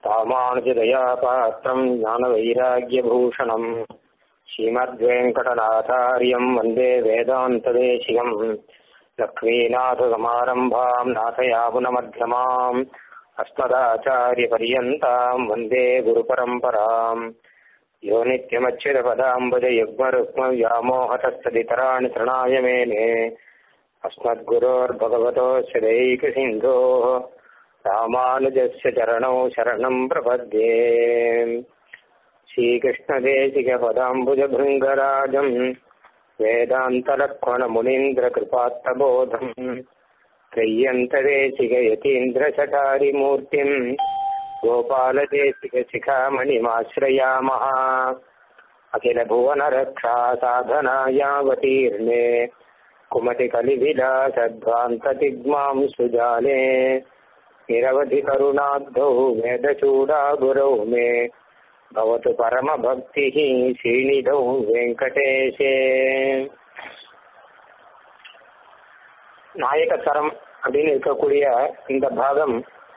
ராமானுஜதயா பாத்திரம் ஞானவைராக்கியபூஷணம் ஸ்ரீமத்வேங்கடநாதாரியம் வந்தே வேதாந்ததேசிகம் லக்ஷ்மீநாதசமாரம்பாம் நாசயாபுனமध्यமாம் अस्मदाचार्यपर्यन्ताम् वन्दे गुरुपरम्पराम् यो नित्यमच्युतपदाम्बुजयुग्मरुक्मव्यामोहतस्तदितराणि तृणाय मेने अस्मद्गुरोर्भगवतोऽस्य दैकसिन्धोः रामानुजस्य चरणौ शरणम् प्रपद्ये श्रीकृष्णदेशिकपदाम्बुजभृङ्गराजम् वेदान्तलक्ष्मणमुनीन्द्रकृपात्तबोधम् त्रय्यन्तदेशिकयतीन्द्रशठारिमूर्तिम् गोपालदेशिकशिखामणिमाश्रयामः अखिलभुवनरक्षा साधनायावतीर्णे कुमतिकलिविलासध्वान्ततिग्मां सुजाले निरवधिकरुणाब्धौ वेदचूडागुरौ मे भवतु परमभक्तिः श्रीनिधौ वेङ्कटेशे நாயகத்தரம் அப்படின்னு இருக்கக்கூடிய இந்த பாகம்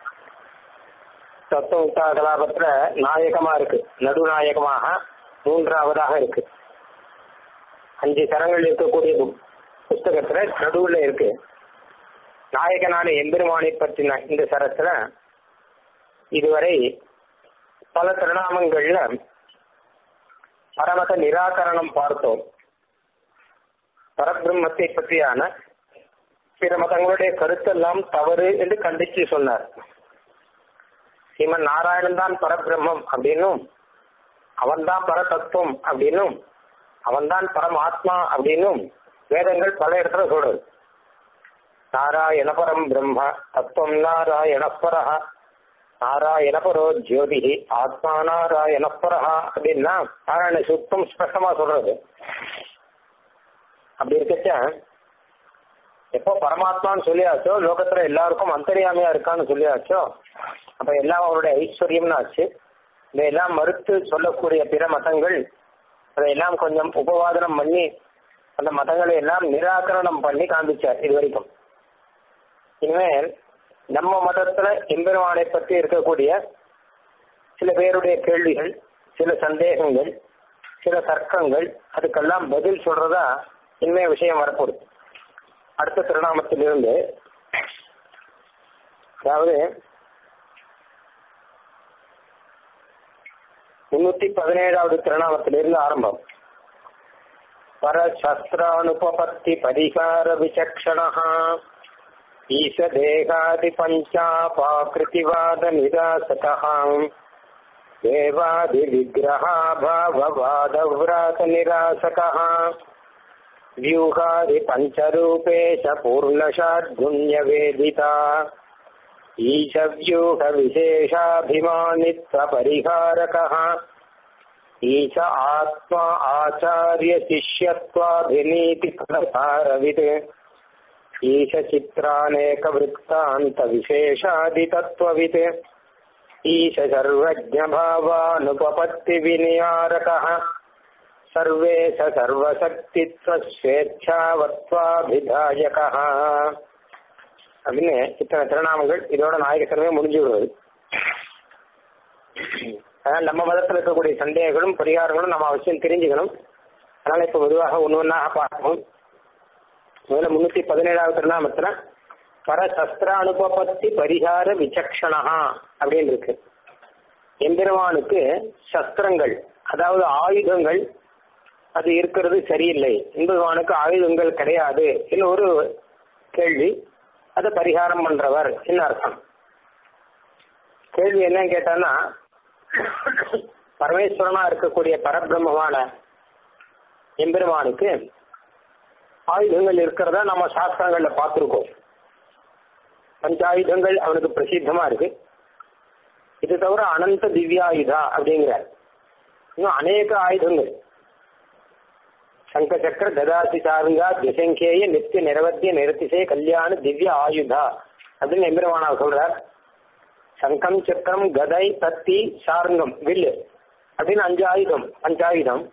தத்துவ கலாபத்துல நாயகமா இருக்கு நடுநாயகமாக மூன்றாவதாக இருக்கு அஞ்சு சரங்கள் இருக்கக்கூடிய புஸ்தகத்துல நடுவுல இருக்கு நாயகனான எம்பெருமானை பற்றின இந்த சரத்துல இதுவரை பல திருநாமங்கள்ல பரமத நிராகரணம் பார்த்தோம் பரபிரம்மத்தை பற்றியான பிற மதங்களுடைய கருத்தெல்லாம் தவறு என்று கண்டிச்சு சொன்னார் ஸ்ரீமன் நாராயணன் தான் பரபிரம்மம் அப்படின்னும் அவன்தான் பரதத்துவம் அப்படின்னும் அவன்தான் பரமாத்மா அப்படின்னும் வேதங்கள் பல இடத்துல சொல்றது நாராயண பரம் பிரம்ம தத்துவம் நாராயணப்பரஹ நாராயணபரோ ஜோதி ஆத்மா நாராயணப்பரஹா அப்படின்னா நாராயண சுத்தம் ஸ்பஷ்டமா சொல்றது அப்படி இருக்கச்ச எப்போ பரமாத்மான்னு சொல்லியாச்சோ லோகத்துல எல்லாருக்கும் அந்தரியாமையா இருக்கான்னு சொல்லியாச்சோ அப்ப எல்லாம் அவருடைய ஐஸ்வர்யம்னு ஆச்சு இதையெல்லாம் மறுத்து சொல்லக்கூடிய பிற மதங்கள் அதையெல்லாம் கொஞ்சம் உபவாதனம் பண்ணி அந்த மதங்களை எல்லாம் நிராகரணம் பண்ணி காண்பிச்சார் இது வரைக்கும் இனிமேல் நம்ம மதத்துல எம்பெருமானை பற்றி இருக்கக்கூடிய சில பேருடைய கேள்விகள் சில சந்தேகங்கள் சில தர்க்கங்கள் அதுக்கெல்லாம் பதில் சொல்றதா இனிமே விஷயம் வரப்போகுது அடுத்த திருநாமத்திலிருந்து அதாவது முன்னூத்தி பதினேழாவது திருநாமத்திலிருந்து ஆரம்பம் பரசஸ்திரானுபபத்தி பரிகார விசக்ஷணா ஈசதேகாதி பஞ்சாபாகிருதிவாத நிராசதாம் தேவாதி விக்கிரகாபாவவாதவ்ராத நிராசகா व्यूहादि पञ्चरूपेश पूर्णषाड्गुण्यवेदिता ईशव्यूहविशेषाभिमानित्वपरिहारकः ईश आत्मा आचार्यशिष्यत्वाभिनीतिप्रसारवित् ईशचित्रानेकवृत्तान्तविशेषादितत्त्ववित् ईश सर्वज्ञभावानुपपत्तिविनियारकः सर्वेश சர்வசக்தித்வஸ்வேச்சாவத்வாபிதாயகா அப்படின்னு இத்தனை திருநாமங்கள் இதோட நாயகத்தனமே முடிஞ்சு விடுவது அதனால் நம்ம மதத்தில் இருக்கக்கூடிய சந்தேகங்களும் பரிகாரங்களும் நம்ம அவசியம் தெரிஞ்சுக்கணும் அதனால இப்ப பொதுவாக ஒன்று ஒன்றாக பார்ப்போம் முதல்ல முன்னூத்தி பதினேழாவது திருநாமத்துல பரசஸ்திர அனுபபத்தி பரிகார விசக்ஷணா அப்படின்னு இருக்கு எம்பெருமானுக்கு சஸ்திரங்கள் அதாவது ஆயுதங்கள் அது இருக்கிறது சரியில்லை எம்பெருமானுக்கு ஆயுதங்கள் கிடையாது இல்லை ஒரு கேள்வி அதை பரிகாரம் பண்றவர் என்ன அர்த்தம் கேள்வி என்னன்னு கேட்டான்னா பரமேஸ்வரனா இருக்கக்கூடிய பரபிரம்மமான எம்பெருமானுக்கு ஆயுதங்கள் இருக்கிறதா நம்ம சாஸ்திரங்கள்ல பார்த்துருக்கோம் பஞ்சாயுதங்கள் அவனுக்கு பிரசித்தமா இருக்கு இது தவிர அனந்த திவ்யாயுதா அப்படிங்கிறார் இன்னும் அநேக ஆயுதங்கள் சங்கசக்கர ததாசி சாருங்கா திசங்கேய நித்திய நிரவத்திய நிறத்திசே கல்யாண திவ்ய ஆயுதா அப்படின்னு எம்பெருமானா சொல்றார் சங்கம் சக்கரம் கதை தத்தி சாருங்கம் வில்லு அப்படின்னு அஞ்சு ஆயுதம் பஞ்சாயுதம்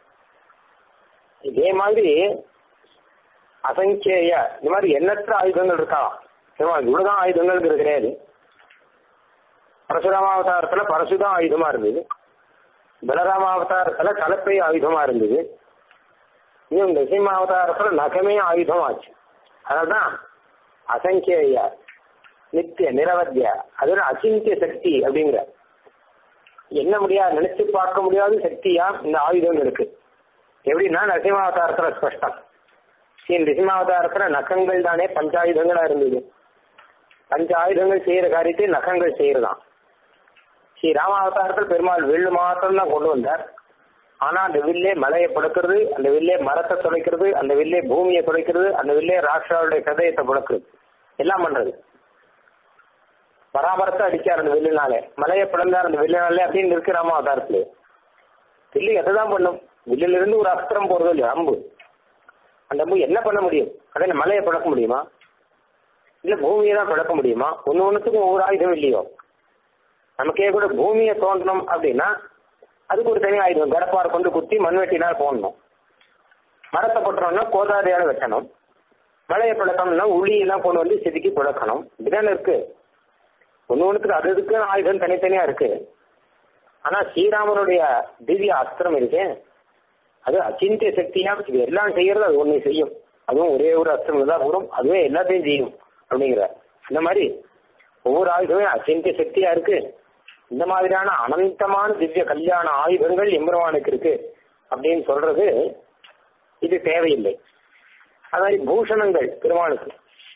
இதே மாதிரி அசங்கேய இந்த மாதிரி எண்ணற்ற ஆயுதங்கள் இருக்கலாம் இவ்வளவுதான் ஆயுதங்கள் கிடையாது பரசுராம அவதாரத்துல பரசுதான் ஆயுதமா இருந்தது பலராம அவதாரத்துல கலப்பை ஆயுதமா இருந்தது இன்னும் நரசிம்ம அவதாரத்துல நகமே ஆயுதமாச்சு அதனால்தான் அசங்கிய நித்திய நிரவத்திய அது அச்சிந்திய சக்தி அப்படிங்கிற என்ன முடியாது நினைச்சு பார்க்க முடியாத சக்தியா இந்த ஆயுதம் இருக்கு எப்படின்னா நரசிம்மாவதாரத்துல ஸ்பஷ்டம் ஸ்ரீ நரசிம்மாவதாரத்துல நகங்கள் தானே பஞ்சாயுதங்களா இருந்தது பஞ்ச ஆயுதங்கள் செய்யற காரியத்தை நகங்கள் செய்யறதாம் ஸ்ரீ ராமாவதாரத்தில் பெருமாள் வில்லு மாத்திரம் தான் கொண்டு வந்தார் ஆனா அந்த வில்லே மலையை புடக்கிறது அந்த வில்லே மரத்தை துடைக்கிறது அந்த வில்லே பூமியை துடைக்கிறது அந்த வில்லே ராஷ்டிராவுடைய ஹதயத்தை புடக்கிறது எல்லாம் பண்றது பராமரத்தை அடிச்சார் அந்த வில்லுனாலே மலையை பிளந்தார் அந்த வில்லுனாலே அப்படின்னு இருக்கு ராமாவதாரத்துல வில்லு எதைதான் பண்ணும் வில்லுல இருந்து ஒரு அஸ்திரம் போறது இல்லையா அம்பு அந்த அம்பு என்ன பண்ண முடியும் அதே மலையை பிளக்க முடியுமா இல்ல பூமியை தான் பிளக்க முடியுமா ஒன்னு ஒன்னுத்துக்கும் ஒவ்வொரு ஆயுதம் இல்லையோ நமக்கே கூட பூமியை தோண்டணும் அப்படின்னா அதுக்கு ஒரு தனி ஆயுதம் கடப்பார் கொண்டு குத்தி மண்வெட்டினால் போடணும் மரத்தை போட்டுறோம்னா கோதாதையால வெட்டணும் மலையை பிளக்கணும்னா உளியெல்லாம் கொண்டு வந்து செதுக்கி பிளக்கணும் இப்படிதானே இருக்கு ஒன்று ஒன்றுத்துக்கு அது இதுக்கு ஆயுதம் தனித்தனியா இருக்கு ஆனா ஸ்ரீராமனுடைய திவ்ய அஸ்திரம் இருக்கு அது அச்சிந்திய சக்தியா இது எல்லாம் செய்யறது அது ஒண்ணு செய்யும் அதுவும் ஒரே ஒரு அஸ்திரம் தான் வரும் அதுவே எல்லாத்தையும் செய்யும் அப்படிங்கிற இந்த மாதிரி ஒவ்வொரு ஆயுதமே அச்சிந்திய சக்தியா இருக்கு இந்த மாதிரியான அனந்தமான திவ்ய கல்யாண ஆயுதங்கள் எம்பெருமானுக்கு இருக்கு அப்படின்னு சொல்றது இது தேவையில்லை அது மாதிரி பூஷணங்கள் பெருமாளுக்கு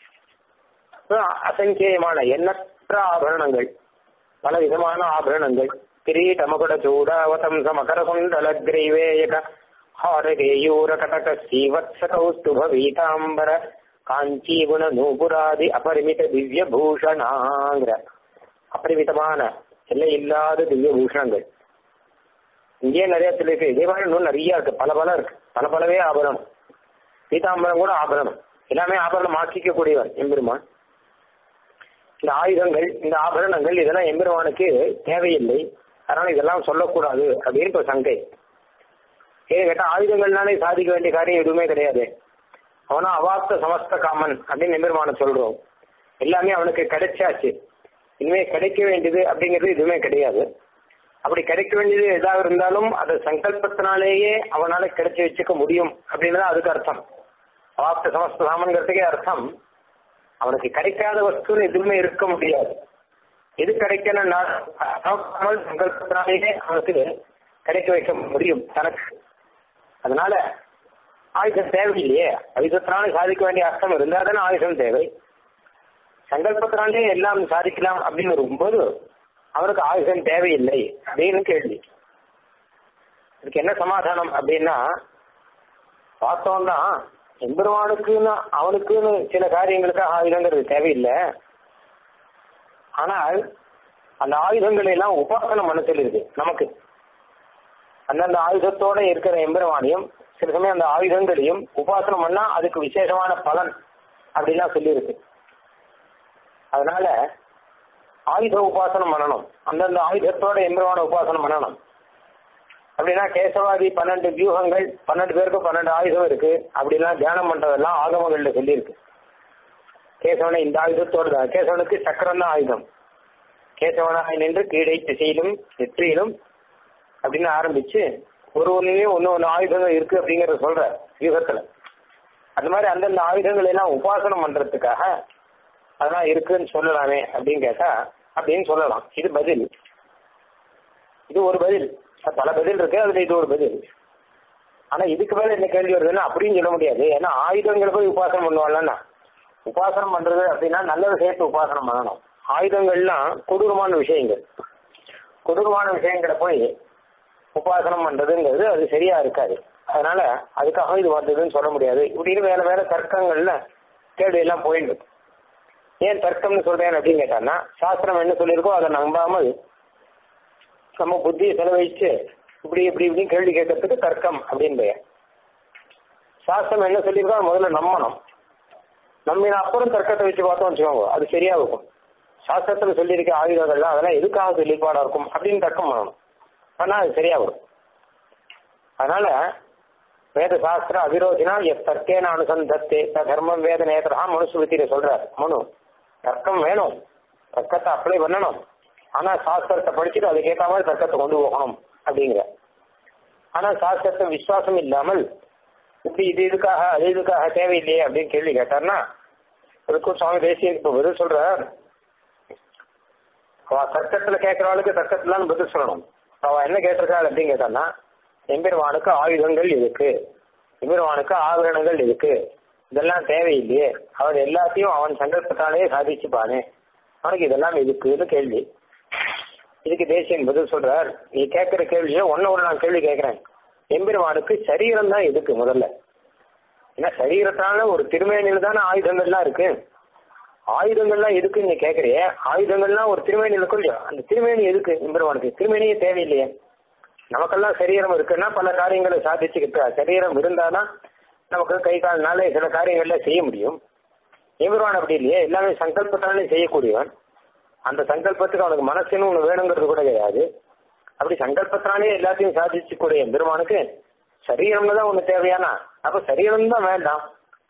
அசங்கேயமான எண்ணற்ற ஆபரணங்கள் பல விதமான ஆபரணங்கள் கிரீடமகுட சூடாவதம்ச மகர குண்டல கிரைவேயக ஹாரகேயூர கடக ஸ்ரீவத்ச கௌஸ்துப வீதாம்பர காஞ்சி குண நூபுராதி அபரிமித திவ்ய பூஷணாங்கிற அபரிமிதமான எல்லை இல்லாத திவ்ய பூஷணங்கள் இங்கேயே நிறைய இருக்கு இதே மாதிரி இன்னும் நிறைய இருக்கு பல பல இருக்கு பல பலவே ஆபரணம் பீதாம்பரம் கூட ஆபரணம் எல்லாமே ஆபரணம் ஆக்கிக்க கூடியவர் எம்பெருமான் இந்த ஆயுதங்கள் இந்த ஆபரணங்கள் இதெல்லாம் எம்பெருமானுக்கு தேவையில்லை அதனால இதெல்லாம் சொல்லக்கூடாது அப்படின்னு இப்ப சங்கை ஏன்னு கேட்டா ஆயுதங்கள்னாலே சாதிக்க வேண்டிய காரியம் எதுவுமே கிடையாது அவனா அவாப்த சமஸ்த காமன் அப்படின்னு எம்பெருமான சொல்றோம் எல்லாமே அவனுக்கு கிடைச்சாச்சு இனிமே கிடைக்க வேண்டியது அப்படிங்கிறது எதுவுமே கிடையாது அப்படி கிடைக்க வேண்டியது எதாக இருந்தாலும் அதை சங்கல்பத்தினாலேயே அவனால கிடைச்சி வச்சுக்க முடியும் அப்படின்னு தான் அதுக்கு அர்த்தம் அவாப்த சமஸ்த காமன்கிறதுக்கே அர்த்தம் அவனுக்கு கிடைக்காத வஸ்துன்னு எதுவுமே இருக்க முடியாது எது கிடைக்கணும்னா சங்கல்பத்தினாலேயே அவனுக்கு கிடைக்க வைக்க முடியும் தனக்கு அதனால ஆயுதம் தேவையில்லையே ஆயுதத்தினால சாதிக்க வேண்டிய அர்த்தம் இருந்தா தானே ஆயுதம் தேவை சங்கல்பத்தினாலே எல்லாம் சாதிக்கலாம் அப்படின்னு இருக்கும்போது அவனுக்கு ஆயுதம் தேவையில்லை அப்படின்னு கேள்வி இதுக்கு என்ன சமாதானம் அப்படின்னா பார்த்தோம் தான் எம்பெருமானுக்குன்னு அவனுக்குன்னு சில காரியங்களுக்காக ஆயுதங்கிறது தேவையில்லை ஆனால் அந்த ஆயுதங்களை எல்லாம் உபாசனம் மனசில் இருக்கு நமக்கு அந்தந்த ஆயுதத்தோட இருக்கிற எம்பெருமானையும் சில சமயம் அந்த ஆயுதங்களையும் உபாசனம் பண்ணா அதுக்கு விசேஷமான பலன் அப்படிலாம் சொல்லியிருக்கு அதனால ஆயுத உபாசனம் பண்ணணும் அந்தந்த ஆயுதத்தோட எம்பெருமான உபாசனம் பண்ணணும் அப்படின்னா கேசவாதி பன்னெண்டு வியூகங்கள் பன்னெண்டு பேருக்கு பன்னெண்டு ஆயுதம் இருக்கு அப்படிலாம் தியானம் பண்றதெல்லாம் ஆகமங்கள்ல சொல்லியிருக்கு கேசவனை இந்த ஆயுதத்தோடு தான் கேசவனுக்கு சக்கரம் தான் ஆயுதம் கேசவனாய் நின்று கீழே திசையிலும் நெற்றியிலும் அப்படின்னு ஆரம்பிச்சு ஒரு ஒன்றுலயும் ஒன்று ஒன்று ஆயுதங்கள் இருக்கு அப்படிங்கறத சொல்ற யுகத்துல அந்த மாதிரி அந்தந்த ஆயுதங்கள் எல்லாம் உபாசனம் பண்றதுக்காக அதெல்லாம் இருக்குன்னு சொல்லலாமே அப்படின்னு கேட்டா அப்படின்னு சொல்லலாம் இது பதில் இது ஒரு பதில் பல பதில் இருக்கு அதுல இது ஒரு பதில் ஆனா இதுக்கு மேல என்ன கேள்வி வருதுன்னா அப்படின்னு சொல்ல முடியாது ஏன்னா ஆயுதங்களை போய் உபாசனம் பண்ணுவாங்கன்னா உபாசனம் பண்றது அப்படின்னா நல்ல விஷயத்தை உபாசனம் பண்ணணும் ஆயுதங்கள்லாம் கொடூரமான விஷயங்கள் கொடூரமான விஷயங்களை போய் உபாசனம் பண்றதுங்கிறது அது சரியா இருக்காது அதனால அதுக்காக இது வந்ததுன்னு சொல்ல முடியாது இப்படின்னு வேற வேற தர்க்கங்கள்ல கேள்வி எல்லாம் போயிட்டு இருக்கு ஏன் தர்க்கம்னு சொல்றேன் அப்படின்னு கேட்டான்னா சாஸ்திரம் என்ன சொல்லியிருக்கோ அதை நம்பாமல் நம்ம புத்தியை செலவழிச்சு இப்படி இப்படி இப்படி கேள்வி கேட்கறதுக்கு தர்க்கம் அப்படின்னு பெயர் சாஸ்திரம் என்ன சொல்லியிருக்கோ அதை முதல்ல நம்பணும் நம்பின அப்புறம் தர்க்கத்தை வச்சு பார்த்தோம் வச்சுக்கோங்க அது சரியா இருக்கும் சாஸ்திரத்துல சொல்லியிருக்க ஆயுதங்கள்லாம் அதெல்லாம் எதுக்காக சொல்லிப்பாடா இருக்கும் அப்படின்னு தர்க்கம் பண்ணணும் ஆனா அது சரியா வரும் அதனால வேத சாஸ்திர அவிரோதினா எத் தர்க்கேன அனுசந்தத்தே தர்மம் வேத நேத்திரா மனுஸ்மிருத்தியில சொல்றார் மனு தர்க்கம் வேணும் தர்க்கத்தை அப்ளை பண்ணணும் ஆனா சாஸ்திரத்தை படிச்சுட்டு அதுக்கேற்ற மாதிரி தர்க்கத்தை கொண்டு போகணும் அப்படிங்கிற ஆனா சாஸ்திரத்தை விசுவாசம் இல்லாமல் இப்படி இது இதுக்காக அது இதுக்காக தேவையில்லையே அப்படின்னு கேள்வி கேட்டார்னா அதுக்கும் சுவாமி தேசிய இப்ப பதில் சொல்ற அவ தர்க்கத்துல கேட்கறவளுக்கு தர்க்கத்துல பதில் சொல்லணும் அவ என்ன கேட்டிருக்காள் அப்படின்னு கேட்டான்னா எம்பெருமானுக்கு ஆயுதங்கள் இருக்கு எம்பெருமானுக்கு ஆபரணங்கள் இருக்கு இதெல்லாம் தேவையில்லையே அவன் எல்லாத்தையும் அவன் சங்கல்பத்தாலே சாதிச்சுப்பானே அவனுக்கு இதெல்லாம் இருக்குன்னு கேள்வி இதுக்கு தேசியன் பதில் சொல்றார் நீ கேட்கிற கேள்வியை ஒன்னு ஒரு நான் கேள்வி கேட்கிறேன் எம்பெருமானுக்கு சரீரம் தான் எதுக்கு முதல்ல ஏன்னா சரீரத்தால ஒரு திருமேனியில தானே ஆயுதங்கள்லாம் இருக்கு ஆயுதங்கள்லாம் எதுக்கு நீ கேட்கறிய ஆயுதங்கள்லாம் ஒரு திருமேனி இருக்கும் இல்லையா அந்த திருமேனி எதுக்கு எம்பெருமானுக்கு திருமேனியே தேவையில்லையே நமக்கெல்லாம் சரீரம் இருக்குன்னா பல காரியங்களை சாதிச்சுக்கிட்டா சரீரம் இருந்தாதான் நமக்கு கை கால்னால சில காரியங்கள்ல செய்ய முடியும் எம்பெருமான் அப்படி இல்லையே எல்லாமே சங்கல்பத்தாலே செய்யக்கூடியவன் அந்த சங்கல்பத்துக்கு அவனுக்கு மனசுன்னு ஒண்ணு வேணுங்கிறது கூட கிடையாது அப்படி சங்கல்பத்தினாலே எல்லாத்தையும் சாதிச்சுக்கூடிய பெருமானுக்கு சரீரம்னு தான் ஒண்ணு தேவையானா அப்ப சரீரம் தான் வேண்டாம்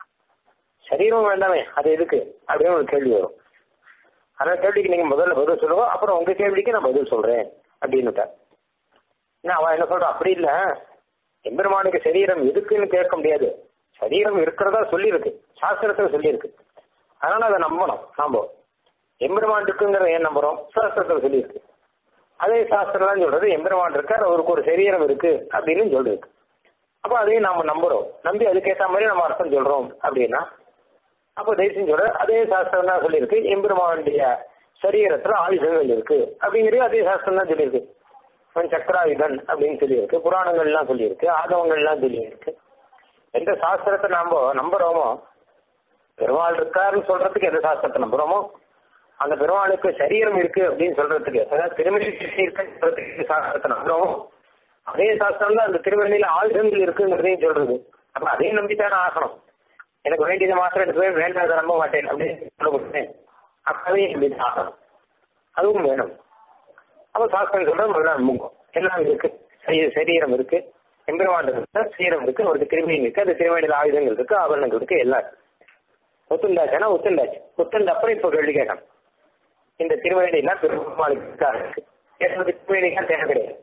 சரீரம் வேண்டாமே அது எதுக்கு அப்படின்னு ஒரு கேள்வி வரும் அந்த கேள்விக்கு நீங்க முதல்ல பதில் சொல்லுவோம் அப்புறம் உங்க கேள்விக்கு நான் பதில் சொல்றேன் அப்படின்னுட்டார் என்ன அவன் என்ன சொல்றான் அப்படி இல்ல எம்பெருமானுக்கு சரீரம் எதுக்குன்னு கேட்க முடியாது சரீரம் இருக்கிறதா சொல்லியிருக்கு சாஸ்திரத்துல சொல்லியிருக்கு அதனால அதை நம்பணும் நாம எம்பெருமான் இருக்குங்கிறத ஏன் நம்புறோம் சாஸ்திரத்துல சொல்லியிருக்கு அதே சாஸ்திரம் சொல்றது எம்பெருமான் இருக்கார் அவருக்கு ஒரு சரீரம் இருக்கு அப்படின்னு சொல்லிருக்கு அப்போ அதையும் நாம நம்புறோம் நம்பி அதுக்கேற்ற மாதிரி நம்ம அர்த்தம் சொல்றோம் அப்படின்னா அப்போ தேசியம் சொல்ற அதே சாஸ்திரம் தான் சொல்லியிருக்கு எம்பெருமானுடைய சரீரத்துல ஆயுதங்கள் இருக்கு அப்படிங்கிறது அதே சாஸ்திரம் தான் சொல்லியிருக்கு அவன் சக்கராயுதன் அப்படின்னு சொல்லியிருக்கு புராணங்கள்லாம் சொல்லியிருக்கு ஆகவங்கள்லாம் சொல்லியிருக்கு எந்த சாஸ்திரத்தை நாம நம்புறோமோ பெருமாள் இருக்காருன்னு சொல்றதுக்கு எந்த சாஸ்திரத்தை நம்புறோமோ அந்த பெருமாளுக்கு சரீரம் இருக்கு அப்படின்னு சொல்றதுக்கு அதாவது திருமணி இருக்குன்னு சொல்றதுக்கு சாஸ்திரத்தை நம்புறோமோ அதே சாஸ்திரம் தான் அந்த திருமணியில ஆயுதங்கள் இருக்குங்கிறதையும் சொல்றது அப்ப அதையும் நம்பித்தானே ஆகணும் எனக்கு வேண்டியதை மாத்திரம் எடுத்து போய் வேண்டாத நம்ப மாட்டேன் அப்படின்னு சொல்ல முடியும் அப்ப அதையும் நம்பி ஆகணும் அதுவும் வேணும் அப்ப சாஸ்திரம் சொல்ற முதல்ல நம்புவோம் எல்லாம் இருக்கு சரீ- சரீரம் இருக்கு எம்பெருமான் இருக்கு சரீரம் இருக்கு ஒரு திருமணி இருக்கு அந்த திருமணியில ஆயுதங்கள் இருக்கு ஆபரணங்கள் இருக்கு எல்லாம் இருக்கு ஒத்துண்டாச்சுன்னா ஒத்துண்டாச்சு ஒத்துண்ட அப்புறம் இப்ப கேள்வி கேட்கணும் இந்த திருவேணினா பெருமாளுக்கு இருக்கு எனக்கு திருவேணிக்கா தேவை கிடையாது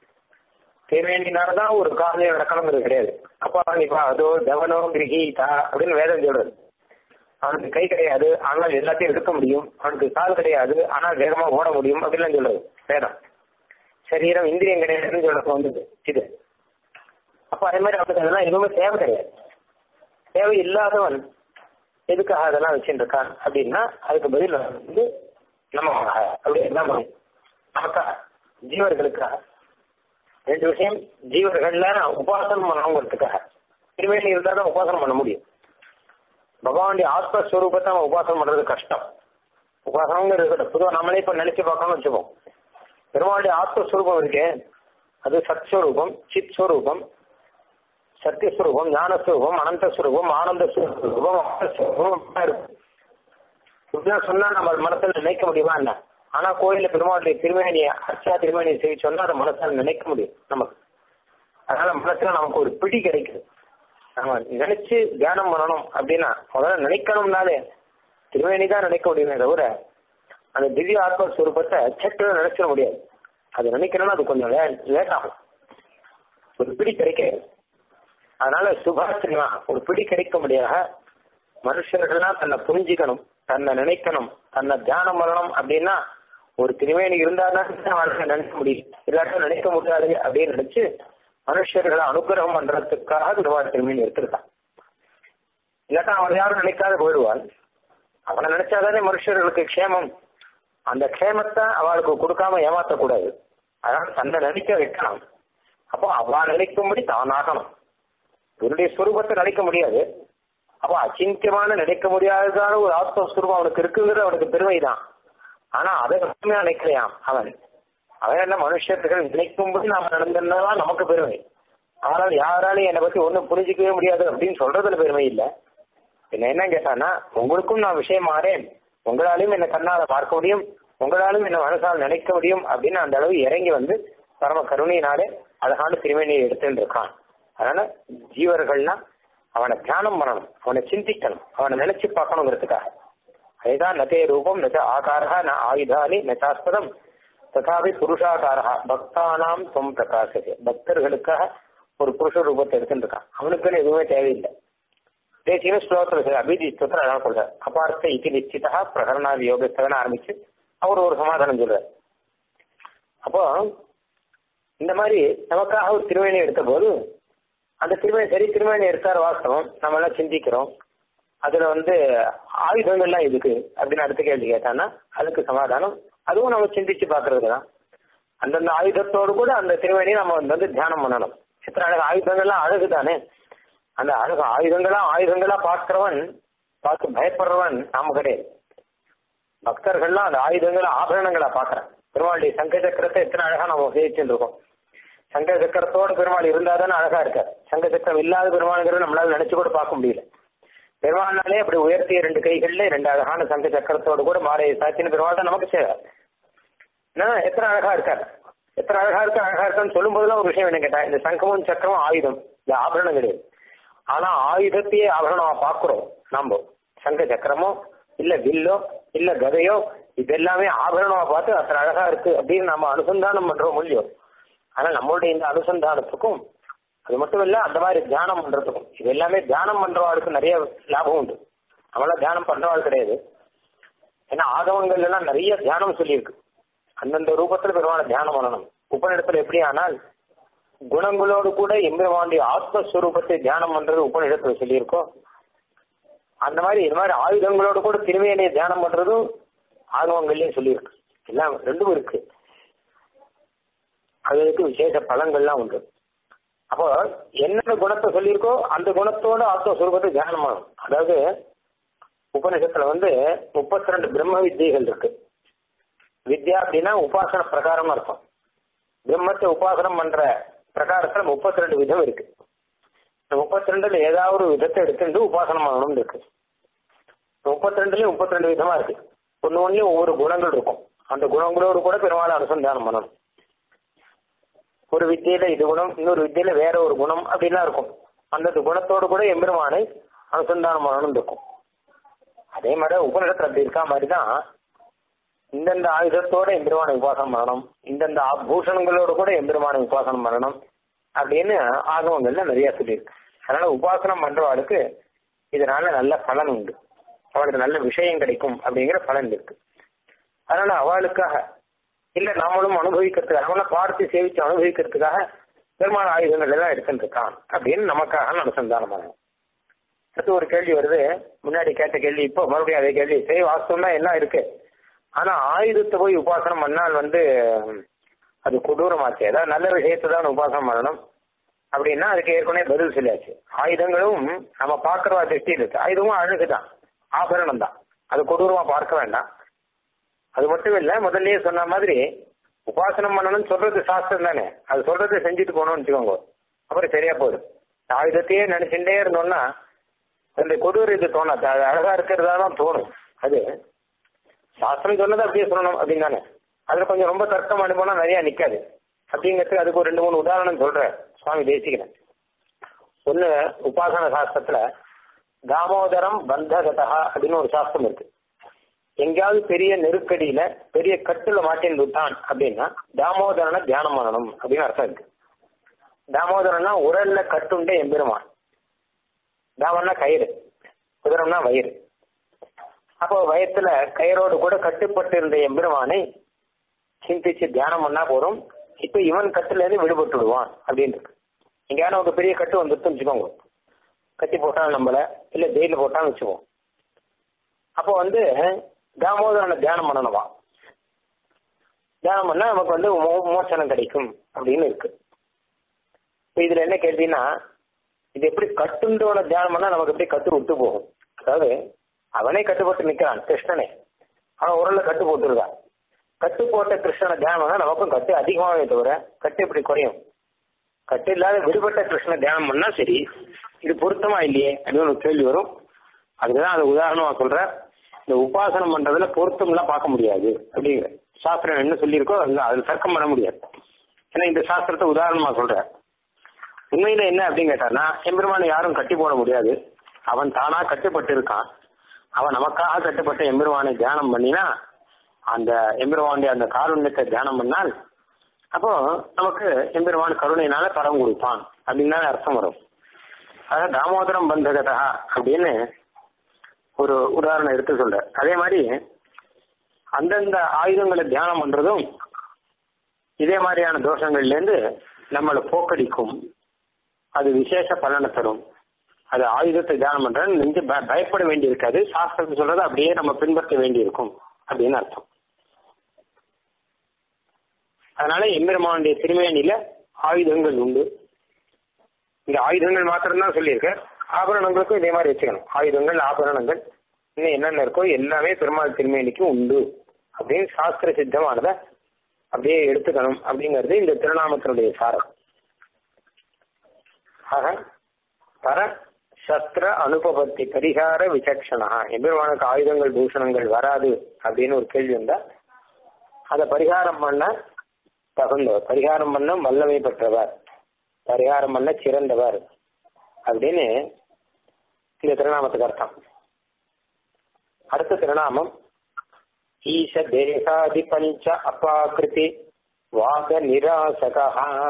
திருவேணினாலதான் ஒரு காரியம் நடக்கணுங்கிறது கிடையாது அப்பா நீப்பா அதோ தவனோ கிரகீதா அப்படின்னு வேதம் சொல்றது அவனுக்கு கை கிடையாது ஆனால் எல்லாத்தையும் எடுக்க முடியும் அவனுக்கு கால் கிடையாது ஆனால் வேகமா ஓட முடியும் அப்படின்லாம் சொல்றது வேதம் சரீரம் இந்திரியம் கிடையாதுன்னு சொல்றது வந்தது இது அப்ப அதே மாதிரி அவனுக்கு அதெல்லாம் எதுவுமே தேவை கிடையாது தேவை இல்லாதவன் எதுக்காக அதெல்லாம் வச்சுட்டு இருக்கான் அப்படின்னா அதுக்கு பதில் வந்து நம்ம அப்படி என்ன பண்ணும் நமக்காக ஜீவர்களுக்காக ரெண்டு விஷயம் ஜீவர்கள்ல உபாசனம் பண்ணணுங்கிறதுக்காக திருவேணி இருந்தால் தான் உபாசனம் பண்ண முடியும் பகவானுடைய ஆத்மஸ்வரூபத்தை நம்ம உபாசனம் பண்றது கஷ்டம் உபாசனங்கிறது இருக்கட்டும் பொதுவாக நம்மளே இப்ப நினைச்சு பார்க்கணும்னு வச்சுப்போம் பெருமாளுடைய ஆத்மஸ்வரூபம் இருக்கே அது சத்ஸ்வரூபம் சித் ஸ்வரூபம் சத்தியஸ்வரூபம் ஞானஸ்வரூபம் அனந்தஸ்வரூபம் ஆனந்த ஸ்வரூபம் ஆனந்தஸ்வரூபம் இருக்கும் இப்படிலாம் சொன்னா நம்ம மனசுல நினைக்க முடியுமா என்ன ஆனா கோயில்ல பெருமாளுடைய திருமேனியை அர்ச்சா திருமேனியை செய்ய சொன்னா அதை மனசால நினைக்க முடியும் நமக்கு அதனால மனசுல நமக்கு ஒரு பிடி கிடைக்குது நம்ம நினைச்சு தியானம் பண்ணணும் அப்படின்னா முதல்ல நினைக்கணும்னாலே திருவேணி தான் நினைக்க முடியுமே தவிர அந்த திவ்ய ஆத்மஸ்வரூபத்தை சட்டு நினைச்சிட முடியாது அது நினைக்கணும்னா அது கொஞ்சம் லேட் ஆகும் ஒரு பிடி கிடைக்காது அதனால சுபாசிரிமா ஒரு பிடி கிடைக்க முடியாத மனுஷர்கள்லாம் தன்னை புரிஞ்சுக்கணும் தன்னை நினைக்கணும் தன்னை தியானம் பண்ணணும் அப்படின்னா ஒரு திருவேணி இருந்தாதான் அவனுக்கு நினைக்க முடியும் இல்லாட்டும் நினைக்க முடியாது அப்படின்னு நினைச்சு மனுஷர்களை அனுகிரகம் பண்றதுக்காக திருவாரூர் திருமணி எடுத்திருக்கான் இல்லாட்டா அவன் யாரும் நினைக்காத போயிடுவான் அவனை நினைச்சாதானே மனுஷர்களுக்கு க்ஷேமம் அந்த க்ஷேமத்தை அவளுக்கு கொடுக்காம ஏமாத்தக்கூடாது அதனால தன்னை நினைக்க வைக்கணும் அப்போ அவ நினைக்கும்படி தான் ஆகணும் இவருடைய ஸ்வரூபத்தை நினைக்க முடியாது அப்போ அச்சிந்தியமான நினைக்க முடியாததான ஒரு ஆத்மஸ்வரூபம் அவனுக்கு இருக்குங்கிறது அவனுக்கு பெருமைதான் ஆனா அதை மட்டுமே நினைக்கலையாம் அவன் அவன் என்ன மனுஷர்கள் நினைக்கும்போது நாம நடந்திருந்ததான் நமக்கு பெருமை ஆனால் யாராலையும் என்னை பத்தி ஒன்றும் புரிஞ்சிக்கவே முடியாது அப்படின்னு சொல்றதுல பெருமை இல்லை என்ன என்ன கேட்டானா உங்களுக்கும் நான் விஷயம் மாறேன் உங்களாலையும் என்ன கண்ணால பார்க்க முடியும் உங்களாலும் என்ன மனசால் நினைக்க முடியும் அப்படின்னு அந்த அளவு இறங்கி வந்து பரம கருணையினாலே அழகான திருமணியை எடுத்துட்டு இருக்கான் அதனால ஜீவர்கள்னா அவனை தியானம் பண்ணணும் அவனை சிந்திக்கணும் அவனை நினைச்சு பார்க்கணுங்கிறதுக்காக அதுதான் நதே ரூபம் நச்ச ஆகாரா ந ஆயுதானி நச்சாஸ்பதம் ததாபி புருஷாகாரா பக்தானாம் தொம் பிரகாசது பக்தர்களுக்காக ஒரு புருஷ ரூபத்தை எடுத்துட்டு இருக்கான் அவனுக்குன்னு எதுவுமே தேவையில்லை தேசிய ஸ்லோகத்தில் அபிஜி ஸ்லோகத்தில் அதான் சொல்றார் அபார்த்த இத்தி நிச்சிதா பிரகரணாதி யோகத்தவன ஆரம்பிச்சு அவர் ஒரு சமாதானம் சொல்றார் அப்போ இந்த மாதிரி நமக்காக ஒரு திருவேணி எடுத்த போது அந்த திருவேணி சரி திருவேணி எடுத்தார் வாஸ்தவம் நம்ம எல்லாம் சிந்திக்கிறோம் அதுல வந்து ஆயுதங்கள்லாம் எதுக்கு அப்படின்னு அடுத்த கேள்வி கேட்டான்னா அதுக்கு சமாதானம் அதுவும் நம்ம சிந்திச்சு பாக்குறது தான் அந்தந்த ஆயுதத்தோடு கூட அந்த திருவேணியை நம்ம வந்து தியானம் பண்ணணும் எத்தனை அழகு ஆயுதங்கள்லாம் அழகு தானே அந்த அழகு ஆயுதங்களா ஆயுதங்களா பார்க்கிறவன் பார்த்து பயப்படுறவன் நாம கிடையாது பக்தர்கள்லாம் அந்த ஆயுதங்களா ஆபரணங்களா பாக்குறேன் பெருமாளுடைய சங்க சக்கரத்தை எத்தனை அழகா நம்ம உபயோகிச்சுட்டு இருக்கோம் சங்க சக்கரத்தோட பெருமாள் இருந்தா தானே அழகா இருக்கார் சங்க சக்கரம் இல்லாத பெருமாளுங்கிறத நம்மளால நினைச்சு கூட பார்க்க முடியல பெருமாள்னாலே அப்படி உயர்த்திய ரெண்டு கைகள்ல ரெண்டு அழகான சங்க சக்கரத்தோடு கூட மாலையை சாத்தின பெருமாள் தான் நமக்கு சேவை என்ன எத்தனை அழகா இருக்கார் எத்தனை அழகா இருக்கு அழகா இருக்கான்னு சொல்லும் போதெல்லாம் ஒரு விஷயம் என்ன கேட்டா இந்த சங்கமும் சக்கரமும் ஆயுதம் இந்த ஆபரணம் கிடையாது ஆனா ஆயுதத்தையே ஆபரணமா பாக்குறோம் நாம சங்க சக்கரமோ இல்ல வில்லோ இல்ல கதையோ இது எல்லாமே ஆபரணமா பார்த்து அத்தனை அழகா இருக்கு அப்படின்னு நம்ம அனுசந்தானம் பண்றோம் முடியும் ஆனா நம்மளுடைய இந்த அனுசந்தானத்துக்கும் அது மட்டும் இல்ல அந்த மாதிரி தியானம் பண்றதுக்கும் இது எல்லாமே தியானம் பண்றவாளுக்கு நிறைய லாபம் உண்டு நம்மளாம் தியானம் பண்றவாள் கிடையாது ஏன்னா ஆகவங்கள் எல்லாம் நிறைய தியானம் சொல்லியிருக்கு அந்தந்த ரூபத்துல பெருமான தியானம் பண்ணணும் உபநிடத்துல எப்படி ஆனால் குணங்களோடு கூட எம்பெருமானுடைய ஆத்மஸ்வரூபத்தை தியானம் பண்றது உபநிடத்துல சொல்லியிருக்கோம் அந்த மாதிரி இது மாதிரி ஆயுதங்களோடு கூட திருமையனை தியானம் பண்றதும் ஆகவங்கள்லயும் சொல்லியிருக்கு எல்லாம் ரெண்டும் இருக்கு அதுக்கு விசேஷ பலங்கள்லாம் உண்டு அப்போ என்னென்ன குணத்தை சொல்லியிருக்கோ அந்த குணத்தோட ஆத்மஸ்வரூபத்தை தியானம் பண்ணணும் அதாவது உபநிஷத்துல வந்து முப்பத்தி ரெண்டு பிரம்ம வித்தியைகள் இருக்கு வித்யா அப்படின்னா உபாசன பிரகாரம் அர்த்தம் பிரம்மத்தை உபாசனம் பண்ற பிரகாரத்துல முப்பத்தி ரெண்டு விதம் இருக்கு இந்த முப்பத்தி ரெண்டுல ஏதாவது ஒரு விதத்தை எடுத்துட்டு உபாசனம் பண்ணணும்னு இருக்கு முப்பத்தி ரெண்டுலயும் முப்பத்தி ரெண்டு விதமா இருக்கு ஒன்னு ஒன்னுலயும் ஒவ்வொரு குணங்கள் இருக்கும் அந்த குணங்களோடு கூட பெருமாள் அனுசந்தானம் பண்ணணும் ஒரு வித்தியில இது குணம் இன்னொரு வித்தியில வேற ஒரு குணம் அப்படின்லாம் இருக்கும் அந்த குணத்தோடு கூட எம்பெருமானை அனுசந்தானம் பண்ணணும் இருக்கும் அதே மாதிரி உபநிடத்துல அப்படி இருக்கா மாதிரி தான் இந்தந்த ஆயுதத்தோட எம்பெருமானை உபாசனம் பண்ணணும் இந்தந்த ஆபூஷணங்களோட கூட எம்பெருமானை உபாசனம் பண்ணணும் அப்படின்னு ஆகவங்கள்ல நிறைய சொல்லியிருக்கு அதனால உபாசனம் பண்றவாளுக்கு இதனால நல்ல பலன் உண்டு அவளுக்கு நல்ல விஷயம் கிடைக்கும் அப்படிங்கிற பலன் இருக்கு அதனால அவளுக்காக இல்ல நாமளும் அனுபவிக்கிறதுக்காக அவனை பார்த்து சேவிச்சு அனுபவிக்கிறதுக்காக பெருமாள் ஆயுதங்கள் எல்லாம் எடுத்துட்டு இருக்கான் அப்படின்னு நமக்காக அனுசந்தானம் பண்ணணும் அடுத்து ஒரு கேள்வி வருது முன்னாடி கேட்ட கேள்வி இப்போ மறுபடியும் அதே கேள்வி சரி வாஸ்தவம் தான் எல்லாம் இருக்கு ஆனா ஆயுதத்தை போய் உபாசனம் பண்ணால் வந்து அது கொடூரமாச்சு ஏதாவது நல்ல விஷயத்தை தான் உபாசனம் பண்ணணும் அப்படின்னா அதுக்கு ஏற்கனவே பதில் சொல்லியாச்சு ஆயுதங்களும் நம்ம பார்க்கறவா திருஷ்டி இருக்கு ஆயுதமும் அழகுதான் ஆபரணம் தான் அது கொடூரமா பார்க்க வேண்டாம் அது மட்டும் இல்ல முதல்லயே சொன்ன மாதிரி உபாசனம் பண்ணணும்னு சொல்றது சாஸ்திரம் தானே அது சொல்றதை செஞ்சுட்டு போகணும்னு வச்சுக்கோங்க அப்புறம் சரியா போயிடும் ஆயுதத்தையே நினைச்சுட்டே இருந்தோம்னா அந்த கொடூர இது தோணாது அது அழகா இருக்கிறதா தான் தோணும் அது சாஸ்திரம் சொன்னதை அப்படியே சொல்லணும் அப்படின்னு தானே அதுல கொஞ்சம் ரொம்ப தர்க்கம் அனுபவம் நிறைய நிக்காது அப்படிங்கிறதுக்கு அதுக்கு ஒரு ரெண்டு மூணு உதாரணம் சொல்றேன் சுவாமி தேசிக்கிறேன் ஒண்ணு உபாசன சாஸ்திரத்துல தாமோதரம் பந்தகதா அப்படின்னு ஒரு சாஸ்திரம் இருக்கு எங்கேயாவது பெரிய நெருக்கடியில பெரிய கட்டுல மாட்டின் விட்டான் அப்படின்னா தாமோதரனை தியானம் பண்ணணும் அப்படின்னு அர்த்தம் இருக்கு தாமோதரன்னா உரல்ல கட்டுண்டே எம்பெருமான் தாமன்னா கயிறு குதிரம்னா வயிறு அப்போ வயத்துல கயிறோடு கூட கட்டுப்பட்டு இருந்த எம்பெருமானை சிந்திச்சு தியானம் பண்ணா போறோம் இப்ப இவன் கட்டுல இருந்து விடுபட்டு விடுவான் அப்படின்னு இருக்கு எங்கேயான ஒரு பெரிய கட்டு வந்துருச்சுன்னு வச்சுக்கோங்க கட்டி போட்டான் நம்மள இல்ல ஜெயில போட்டான்னு வச்சுக்கோம் அப்போ வந்து தாமோதரனை தியானம் பண்ணணுமா தியானம் பண்ணா நமக்கு வந்து மோ- மோட்சனம் கிடைக்கும் அப்படின்னு இருக்கு இப்ப இதுல என்ன கேள்வின்னா இது எப்படி கட்டுன்றவனை தியானம் பண்ணா நமக்கு எப்படி கட்டு விட்டு போகும் அதாவது அவனே கட்டுப்பட்டு நிக்கிறான் கிருஷ்ணனே அவன் உரல்ல கட்டு போட்டுருக்கான் கட்டு போட்ட கிருஷ்ணனை தியானம் பண்ணா நமக்கும் கட்டு அதிகமாகவே தவிர கட்டு எப்படி குறையும் கட்டு இல்லாத விடுபட்ட கிருஷ்ண தியானம் பண்ணா சரி இது பொருத்தமா இல்லையே அப்படின்னு ஒரு கேள்வி வரும் அதுக்குதான் அது உதாரணமா சொல்றேன் இந்த உபாசனம் பண்றதுல பொருத்தம் எல்லாம் பார்க்க முடியாது அப்படிங்கிற சாஸ்திரம் என்ன சொல்லியிருக்கோ அதுல அதுல தர்க்கம் பண்ண முடியாது ஏன்னா இந்த சாஸ்திரத்தை உதாரணமா சொல்றேன் உண்மையில என்ன அப்படின்னு கேட்டான்னா எம்பெருமானை யாரும் கட்டி போட முடியாது அவன் தானா கட்டுப்பட்டு இருக்கான் அவன் நமக்காக கட்டுப்பட்ட எம்பெருமானை தியானம் பண்ணினா அந்த எம்பெருமானுடைய அந்த காருண்யத்தை தியானம் பண்ணால் அப்போ நமக்கு எம்பெருமான் கருணையினால பரம் கொடுப்பான் அப்படின்னு தான் அர்த்தம் வரும் அதாவது தாமோதரம் பந்தகதா அப்படின்னு ஒரு உதாரணம் எடுத்து சொல்ற அதே மாதிரி அந்தந்த ஆயுதங்களை தியானம் பண்றதும் இதே மாதிரியான தோஷங்கள்ல இருந்து நம்மளை போக்கடிக்கும் அது விசேஷ பலனை தரும் அது ஆயுதத்தை தியானம் பண்ற நெஞ்சு பய- பயப்பட வேண்டி இருக்காது சாஸ்திரத்தை சொல்றது அப்படியே நம்ம பின்பற்ற வேண்டி இருக்கும் அப்படின்னு அர்த்தம் அதனால எம்பெருமானுடைய திருமேனியில ஆயுதங்கள் உண்டு இந்த ஆயுதங்கள் மாத்திரம்தான் சொல்லியிருக்க ஆபரணங்களுக்கும் இதே மாதிரி வச்சுக்கணும் ஆயுதங்கள் ஆபரணங்கள் இன்னும் என்னென்ன இருக்கோ எல்லாமே பெருமாள் திருமேனிக்கு உண்டு அப்படின்னு சாஸ்திர சித்தமானத அப்படியே எடுத்துக்கணும் அப்படிங்கிறது இந்த திருநாமத்தினுடைய சாரம் ஆக பர சஸ்திர அனுபவத்தி பரிகார விசக்ஷணா எம்பெருமானுக்கு ஆயுதங்கள் தூஷணங்கள் வராது அப்படின்னு ஒரு கேள்வி வந்தா அதை பரிகாரம் பண்ண தகுந்தவர் பரிகாரம் பண்ண வல்லமை பெற்றவர் பரிகாரம் பண்ண சிறந்தவர் அப்படின்னு இந்த திருநாமத்துக்கு அர்த்தம் அடுத்த திருநாமம் ஈச தேகாதி பஞ்ச அபாகிருதி வாக நிராசகா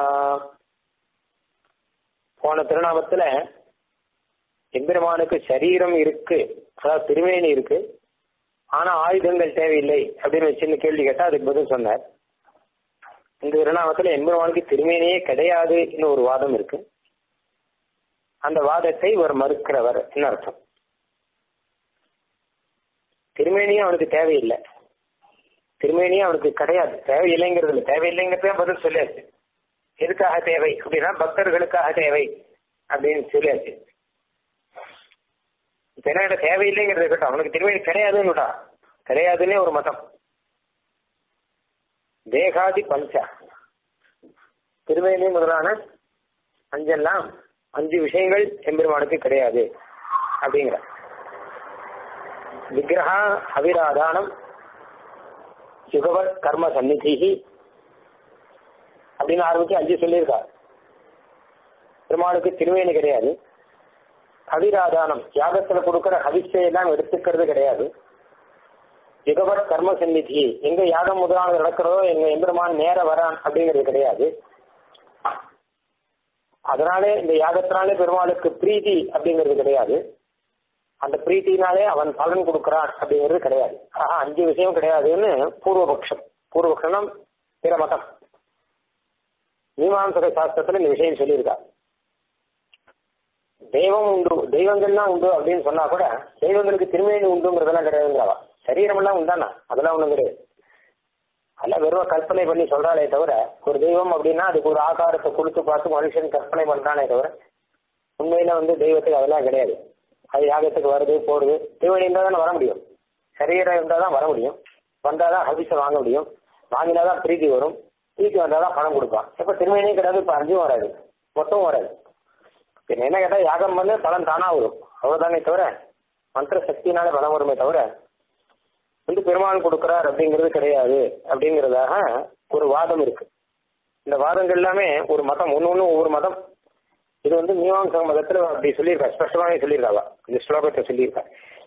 போன திருநாமத்துல எம்பெருமானுக்கு சரீரம் இருக்கு அதாவது திருமேனி இருக்கு ஆனா ஆயுதங்கள் தேவையில்லை அப்படின்னு வச்சுன்னு கேள்வி கேட்டா அதுக்கு பதில் சொன்னார் இந்த திருநாமத்துல எம்பெருமானுக்கு திருமேனியே கிடையாதுன்னு ஒரு வாதம் இருக்கு அந்த வாதத்தை இவர் மறுக்கிறவர் என்ன அர்த்தம் திருமேனியும் அவனுக்கு தேவையில்லை திருமேனியும் அவனுக்கு கிடையாது தேவையில்லைங்கிறது இல்லை தேவையில்லைங்கிறத பதில் சொல்லியாச்சு எதுக்காக தேவை அப்படின்னா பக்தர்களுக்காக தேவை அப்படின்னு சொல்லியாச்சு இப்ப என்ன கேட்டா, தேவையில்லைங்கிறது இருக்கட்டும் அவனுக்கு திருமேனி கிடையாதுன்னுடா கிடையாதுன்னே ஒரு மதம் தேகாதி பஞ்ச திருமேனி முதலான அஞ்செல்லாம் அஞ்சு விஷயங்கள் எம்பெருமானுக்கு கிடையாது அப்படிங்கிற விக்கிரகா அவிராதானம் யுகவத் கர்ம சந்நிதிஹி அப்படின்னு ஆரம்பிச்சு அஞ்சு சொல்லியிருக்கார் பெருமாளுக்கு திருமேனி கிடையாது ஹவிராதானம் யாகத்துல கொடுக்கிற ஹவிஷை எல்லாம் எடுத்துக்கிறது கிடையாது யுகவத் கர்ம சந்நிதி எங்க யாகம் முதலானது நடக்கிறதோ எங்க எம்பெருமான் நேர வரான் அப்படிங்கிறது கிடையாது அதனாலே இந்த யாகத்தினாலே பெருமாளுக்கு பிரீதி அப்படிங்கிறது கிடையாது அந்த பிரீத்தினாலே அவன் பலன் கொடுக்கிறான் அப்படிங்கிறது கிடையாது ஆஹா அஞ்சு விஷயம் கிடையாதுன்னு பூர்வபக்ஷம் பூர்வபக்ஷம்னா பிற மதம் மீமாம்சக சாஸ்திரத்துல இந்த விஷயம் சொல்லியிருக்கா தெய்வம் உண்டு தெய்வங்கள்லாம் உண்டு அப்படின்னு சொன்னா கூட தெய்வங்களுக்கு திருமேனி உண்டுங்கிறதெல்லாம் கிடையாதுங்கிறவா சரீரம் எல்லாம் உண்டானா அதெல்லாம் ஒண்ணும் கிடையாது அதெல்லாம் வெறும் கற்பனை பண்ணி சொல்றாளே தவிர ஒரு தெய்வம் அப்படின்னா அதுக்கு ஒரு ஆகாரத்தை கொடுத்து பார்த்து மனுஷன் கற்பனை பண்றானே தவிர உண்மையில வந்து தெய்வத்துக்கு அதெல்லாம் கிடையாது அது யாகத்துக்கு வருது போடுது திருவடி இருந்தால் தானே வர முடியும் சரீரம் இருந்தால் தான் வர முடியும் வந்தால் தான் ஹபிஸை வாங்க முடியும் வாங்கினா தான் பிரீத்தி வரும் பிரீத்தி வந்தால் தான் பணம் கொடுப்பான் இப்போ திருமணியும் கிடையாது இப்போ அஞ்சும் வராது மொத்தமும் வராது பின்ன என்ன கேட்டால் யாகம் பண்ணு பலன் தானா வரும் அவ்வளோதானே தவிர மந்திர சக்தினால பலம் வருமே தவிர வந்து பெருமாள் கொடுக்கிறார் அப்படிங்கிறது கிடையாது அப்படிங்கிறதாக ஒரு வாதம் இருக்கு இந்த வாதங்கள் எல்லாமே ஒரு மதம் ஒன்று ஒன்று ஒவ்வொரு மதம் இது வந்து மீமாம்சக மதத்துல அப்படி சொல்லியிருக்கா ஸ்பஷ்டமாவே சொல்லியிருக்காவா இந்த ஸ்லோகத்தை சொல்லியிருக்கா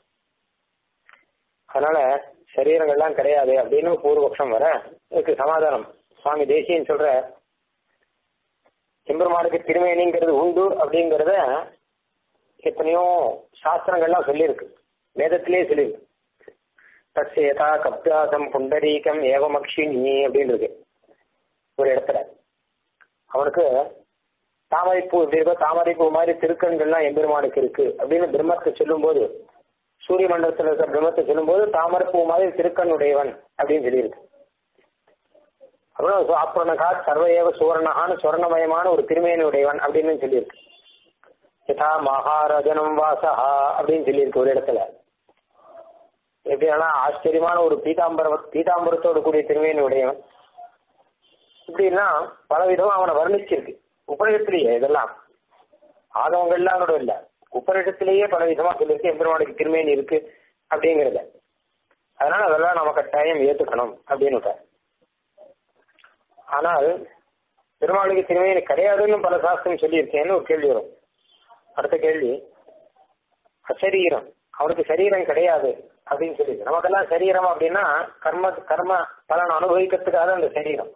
அதனால சரீரங்கள்லாம் கிடையாது அப்படின்னு பூர்வபக்ஷம் வர இதுக்கு சமாதானம் சுவாமி தேசியன் சொல்ற எம்பெருமானுக்கு திருமேனிங்கிறது உண்டு அப்படிங்கிறத எத்தனையோ சாஸ்திரங்கள்லாம் சொல்லியிருக்கு வேதத்திலேயே சொல்லியிருக்கு தஸ்யதா கப்தாசம் புண்டரீகம் ஏவமக்ஷினி அப்படின்னு இருக்கு ஒரு இடத்துல அவனுக்கு தாமரைப்பூ இப்படி இருக்கோ தாமரைப்பூ மாதிரி திருக்கண்கள்லாம் எம்பெருமானுக்கு இருக்கு அப்படின்னு பிரம்மத்தை சொல்லும்போது சூரிய மண்டலத்தில் இருக்கிற பிரம்மத்தை சொல்லும்போது தாமரைப்பூ மாதிரி திருக்கண் உடையவன் அப்படின்னு சொல்லியிருக்கு அப்புறம் ஆப்ரணகா சர்வஏவ சுவர்ணகான்னு சுவர்ணமயமான ஒரு திருமேனி உடையவன் அப்படின்னு சொல்லியிருக்கு யதா மகாரஜனம் வாசஹா அப்படின்னு சொல்லியிருக்கு ஒரு இடத்துல எப்படின்னா ஆச்சரியமான ஒரு பீதாம்பர பீதாம்பரத்தோடு கூடிய திருமேனி உடையவன் இப்படின்னா பல விதமா அவனை வர்ணிச்சிருக்கு உபநிஷத்திலேயே இதெல்லாம் ஆதவங்கள்லாம் கூட இல்ல உபநிஷத்திலேயே பல விதமா சொல்லியிருக்கு எம்பெருமானுக்கு திருமேனி இருக்கு அப்படிங்கறத அதனால அதெல்லாம் நம்ம கட்டாயம் ஏத்துக்கணும் அப்படின்னு விட்டார். ஆனால் பெருமாளுக்கு திருமேனி கிடையாதுன்னு பல சாஸ்திரம் சொல்லியிருக்கேன்னு ஒரு கேள்வி வரும் அடுத்த கேள்வி அசரீரம் அவனுக்கு சரீரம் கிடையாது அப்படின்னு சொல்லி நமக்கெல்லாம் சரீரம் அப்படின்னா கர்ம கர்ம பலன் அனுபவிக்கிறதுக்காக அந்த சரீரம்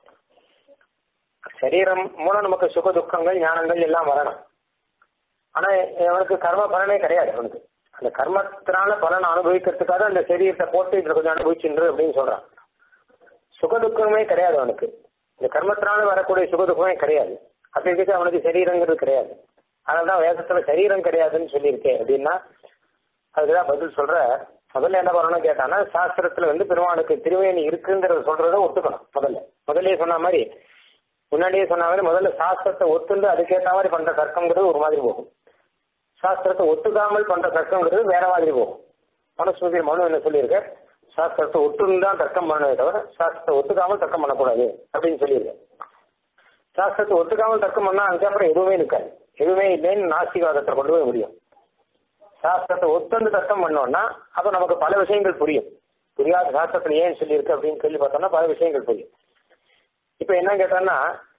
சரீரம் மூலம் நமக்கு சுக துக்கங்கள் ஞானங்கள் எல்லாம் வரணும் ஆனா அவனுக்கு கர்ம பலனே கிடையாது அவனுக்கு அந்த கர்மத்தினால பலன் அனுபவிக்கிறதுக்காக அந்த சரீரத்தை போட்டு இதுல கொஞ்சம் அனுபவிச்சுன்று அப்படின்னு சொல்றான் சுக துக்கமே கிடையாது அவனுக்கு இந்த கர்மத்தினால வரக்கூடிய சுக துக்கமே கிடையாது அப்படிங்கிறது அவனுக்கு சரீரங்கிறது கிடையாது அதனாலதான் வேதத்துல சரீரம் கிடையாதுன்னு சொல்லியிருக்கேன் அப்படின்னா அதுக்குதான் பதில் சொல்ற முதல்ல என்ன பண்ணணும்னு கேட்டானா சாஸ்திரத்துல வந்து பெருமானுக்கு திருவேணி இருக்குங்கிறத சொல்றத ஒத்துக்கணும் முதல்ல முதல்லயே சொன்ன மாதிரி முன்னாடியே சொன்ன மாதிரி முதல்ல சாஸ்திரத்தை ஒத்துண்டு அதுக்கேற்ற மாதிரி பண்ற தர்க்கங்கிறது ஒரு மாதிரி போகும் சாஸ்திரத்தை ஒத்துக்காமல் பண்ற தர்க்கங்கிறது வேற மாதிரி போகும் மனுஸ்மிருதி மனு என்ன சொல்லியிருக்க சாஸ்திரத்தை ஒட்டுன்னு தான் தர்க்கம் பண்ணவே தவிர சாஸ்திரத்தை ஒத்துக்காமல் தர்க்கம் பண்ணக்கூடாது அப்படின்னு சொல்லியிருக்க சாஸ்திரத்தை ஒத்துக்காமல் தர்க்கம் பண்ணா அதுக்கப்புறம் எதுவுமே இருக்காது எதுவுமே இல்லைன்னு நாஸ்திகவாதத்தை கொண்டு போய் முடியும் சாஸ்திரத்தை ஒத்துண்டு தர்க்கம் பண்ணோம்னா அப்ப நமக்கு பல விஷயங்கள் புரியும் புரியாத சாஸ்திரத்துல ஏன் சொல்லியிருக்கு அப்படின்னு சொல்லி பார்த்தோம்னா பல விஷயங்கள் புரியும் இப்ப என்ன கேட்டோம்னா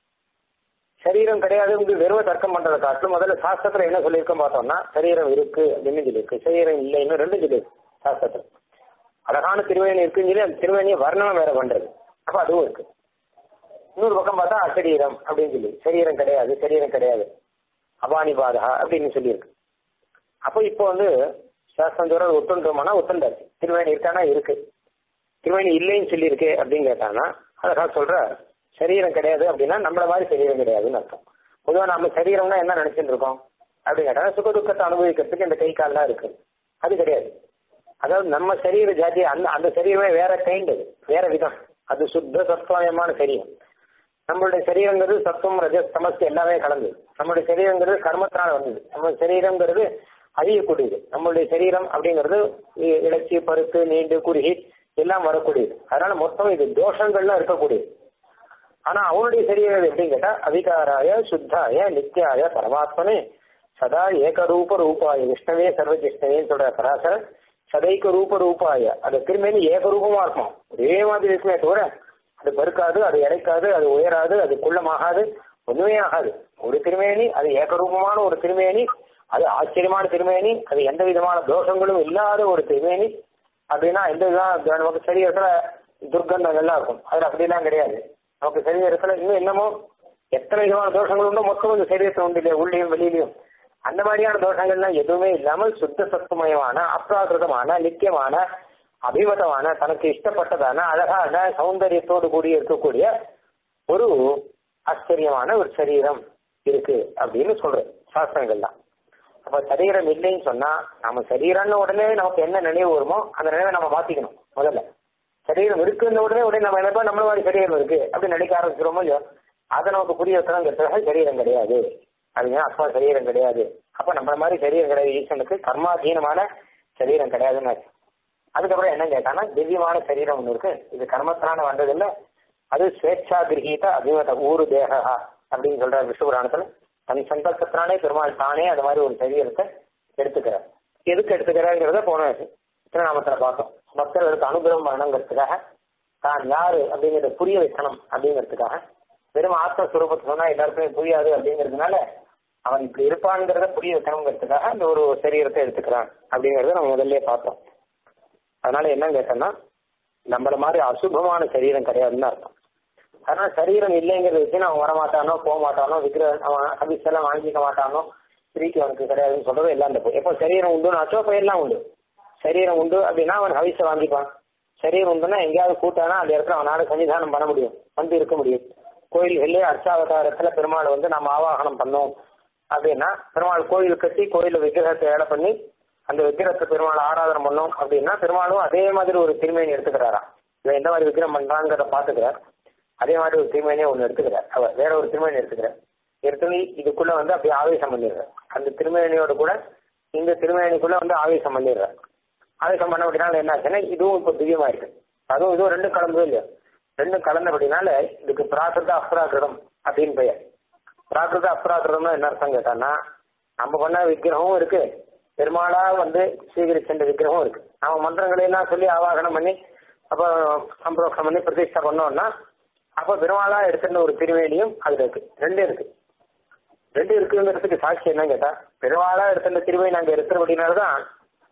சரீரம் கிடையாது வெறும் தர்க்கம் பண்றதை காட்டிலும் முதல்ல சாஸ்திரத்துல என்ன சொல்லியிருக்கோம் பார்த்தோம்னா சரீரம் இருக்கு அப்படின்னு சொல்லியிருக்கு சரீரம் இல்லைன்னு ரெண்டு சொல்லியிருக்கு சாஸ்திரத்துல அழகான திருவேணி இருக்குன்னு சொல்லி அந்த திருவேணியை வர்ணனம் வேற பண்றது அப்ப அதுவும் இருக்கு இன்னொரு பக்கம் பார்த்தா அசரீரம் அப்படின்னு சொல்லி சரீரம் கிடையாது சரீரம் கிடையாது அபானி பாதகா அப்படின்னு சொல்லியிருக்கு அப்போ இப்போ வந்து சாஸ்திரம் தூரம் ஒத்துன்றோம்னா ஒத்துண்டாச்சு திருவேணி இருக்கானா இருக்கு திருவேணி இல்லைன்னு சொல்லியிருக்கு அப்படின்னு கேட்டானா அழகா சொல்ற சரீரம் கிடையாது அப்படின்னா நம்மள மாதிரி சரீரம் கிடையாதுன்னு அர்த்தம் பொதுவாக நம்ம சரீரம்னா என்ன நினைச்சிட்டு இருக்கோம் அப்படின்னு கேட்டா சுக துக்கத்தை அனுபவிக்கிறதுக்கு இந்த கை கால்லாம் இருக்கு அது கிடையாது அதாவது நம்ம சரீர ஜாதி அந்த அந்த சரீரமே வேற கைண்ட் வேற விதம் அது சுத்த சத்துவமயமான சரீரம் நம்மளுடைய சரீரங்கிறது சத்துவம் ரஜஸ் தமஸ் எல்லாமே கலந்து நம்மளுடைய சரீரங்கிறது கர்மத்தினால வந்தது நம்ம சரீரங்கிறது அழியக்கூடியது நம்மளுடைய சரீரம் அப்படிங்கிறது இழைச்சி பருத்து நீண்டு குறுகி எல்லாம் வரக்கூடியது அதனால மொத்தம் இது தோஷங்கள்லாம் இருக்கக்கூடியது ஆனா அவனுடைய சரீரம் எப்படின்னு கேட்டா அதிகாராய சுத்தாய நித்தியாய பரமாத்மனே சதா ஏகரூப ரூபாய விஷ்ணவே சர்வ கிருஷ்ணவேன்னு சொல்ற பராசரன் சதைக்க ரூப ரூபாய அது திரும்பி ஏகரூபமா இருக்கும் ஒரே மாதிரி இருக்குமே தவிர அது பருக்காது அது இறைக்காது அது உயராது அது குள்ளமாகாது ஒண்ணுமே ஆகாது ஒரு திருமேனி அது ஏகரூபமான ஒரு திருமேனி அது ஆச்சரியமான திருமேனி அது எந்த விதமான தோஷங்களும் இல்லாத ஒரு திருமேனி அப்படின்னா எந்த விதம் நமக்கு சரீரத்துல துர்க்கந்தங்கள்லாம் இருக்கும் அதுல அப்படிலாம் கிடையாது நமக்கு சரீரத்துல இன்னும் என்னமோ எத்தனை விதமான தோஷங்கள் உண்டோ மொத்தம் இந்த சரீரத்தில் உண்டு இல்லையா உள்ளேயும் வெளியிலையும் அந்த மாதிரியான தோஷங்கள்லாம் எதுவுமே இல்லாமல் சுத்த சத்துவமயமான அப்ராகிருதமான நித்தியமான அபிமதமான தனக்கு இஷ்டப்பட்டதான அழகான சௌந்தரியத்தோடு கூடிய இருக்கக்கூடிய ஒரு ஆச்சரியமான ஒரு சரீரம் இருக்கு அப்படின்னு சொல்றேன் சாஸ்திரங்கள்லாம் அப்ப சரீரம் இல்லைன்னு சொன்னா நம்ம சரீரம்னு உடனே நமக்கு என்ன நினைவு வருமோ அந்த நினைவை நம்ம மாத்திக்கணும் முதல்ல சரீரம் இருக்குன்னு உடனே உடனே நம்ம நினைப்பா நம்மள மாதிரி சரீரம் இருக்கு அப்படின்னு நினைக்க ஆரம்பிச்சிருமோ இல்லையோ அதை நமக்கு புரிய வைக்கணுங்கிறதுக்காக சரீரம் கிடையாது அப்படின்னா அப்பா சரீரம் கிடையாது அப்ப நம்மள மாதிரி சரீரம் கிடையாது ஈஸ்வனுக்கு கர்மாதீனமான சரீரம் கிடையாதுன்னு அதுக்கப்புறம் என்ன கேட்டானா திவ்யமான சரீரம் ஒன்று இருக்கு இது கர்மத்தினால வந்ததில்ல அது ஸ்வேச்சா கிரகீத அபிமத ஊரு தேகா அப்படின்னு சொல்றாரு விஷ்ணுபுராணத்துல தன் சங்கல்பத்தினாலே பெருமாள் தானே அந்த மாதிரி ஒரு சரீரத்தை எடுத்துக்கிறார் எதுக்கு எடுத்துக்கிறாங்கிறத போன திருநாமத்துல பார்த்தோம் பக்தர்களுக்கு அனுகிரகம் பண்ணணுங்கிறதுக்காக தான் யாரு அப்படிங்கறத புரிய வைக்கணும் அப்படிங்கிறதுக்காக வெறும் ஆத்மஸ்வரூபத்தை சொன்னா எல்லாருக்குமே புரியாது அப்படிங்கிறதுனால அவன் இப்படி இருப்பான்ங்கிறத புரிய வைக்கணுங்கிறதுக்காக அந்த ஒரு சரீரத்தை எடுத்துக்கிறான் அப்படிங்கறத நம்ம முதல்ல பார்த்தோம் அதனால என்ன கேட்டோம்னா நம்மள மாதிரி அசுபமான சரீரம் கிடையாதுன்னு அர்த்தம் அதனால சரீரம் இல்லைங்கிறத வச்சு அவன் வரமாட்டானோ போக மாட்டானோ விக்கிர அவன் ஹபிஸ் எல்லாம் வாங்கிக்க மாட்டானோ ஸ்திரீக்கு அவனுக்கு கிடையாதுன்னு சொல்றது எல்லாம் இந்த எப்போ சரீரம் உண்டுனாச்சோ அப்போ எல்லாம் உண்டு சரீரம் உண்டு அப்படின்னா அவன் ஹவிஸை வாங்கிப்பான் சரீரம் உண்டுன்னா எங்கேயாவது கூட்டானா அந்த இடத்துல அவனால சன்னிதானம் பண்ண முடியும் வந்து இருக்க முடியும் கோயில்களே அர்ச்சாவதாரத்துல பெருமாள் வந்து நம்ம ஆவாகனம் பண்ணோம் அப்படின்னா பெருமாள் கோயில் கட்டி கோயில விக்கிரகத்தை ஏழை பண்ணி அந்த விக்கிரகத்தை பெருமாள் ஆராதனை பண்ணோம் அப்படின்னா பெருமாளும் அதே மாதிரி ஒரு திருமேனி எடுத்துக்கிறாராம் இவன் எந்த மாதிரி விக்கிரம் பண்றாங்கிறத பாத்துக்கிறார் அதே மாதிரி ஒரு திருமேனியை ஒன்று எடுத்துக்கிறார் அவர் வேற ஒரு திருமேனி எடுத்துக்கிறார் எடுத்து இதுக்குள்ள வந்து அப்படியே ஆவேசம் பண்ணிடுறார் அந்த திருமேனியோட கூட இந்த திருமேனிக்குள்ள வந்து ஆவேசம் பண்ணிடுறார் ஆவேசம் பண்ண அப்படின்னால என்ன ஆச்சுன்னா இதுவும் இப்போ திவ்யமா இருக்கு அதுவும் இதுவும் ரெண்டும் கலந்தது இல்லையா ரெண்டும் கலந்தபடினால இதுக்கு பிராகிருத அப்ராகிருதம் அப்படின்னு பெயர் பிராகிருத அப்ராகிருதம்னா என்ன அர்த்தம் கேட்டான்னா நம்ம பண்ண விக்கிரகமும் இருக்கு பெருமாளா வந்து ஸ்வீகரிச்சென்ற விக்கிரகமும் இருக்கு நம்ம மந்திரங்களை எல்லாம் சொல்லி ஆவாகனம் பண்ணி அப்போ சம்பரோஷம் பண்ணி பிரதிஷ்டை பண்ணோம்னா அப்போ பெருமாளா எடுத்துட்ட ஒரு திருவேணியும் அதுல இருக்கு ரெண்டு இருக்கு ரெண்டு இருக்குங்கிறதுக்கு சாட்சி என்ன கேட்டா பெருமாளா எடுத்துட்ட திருவேணி அங்க இருக்கிறபடினாலதான்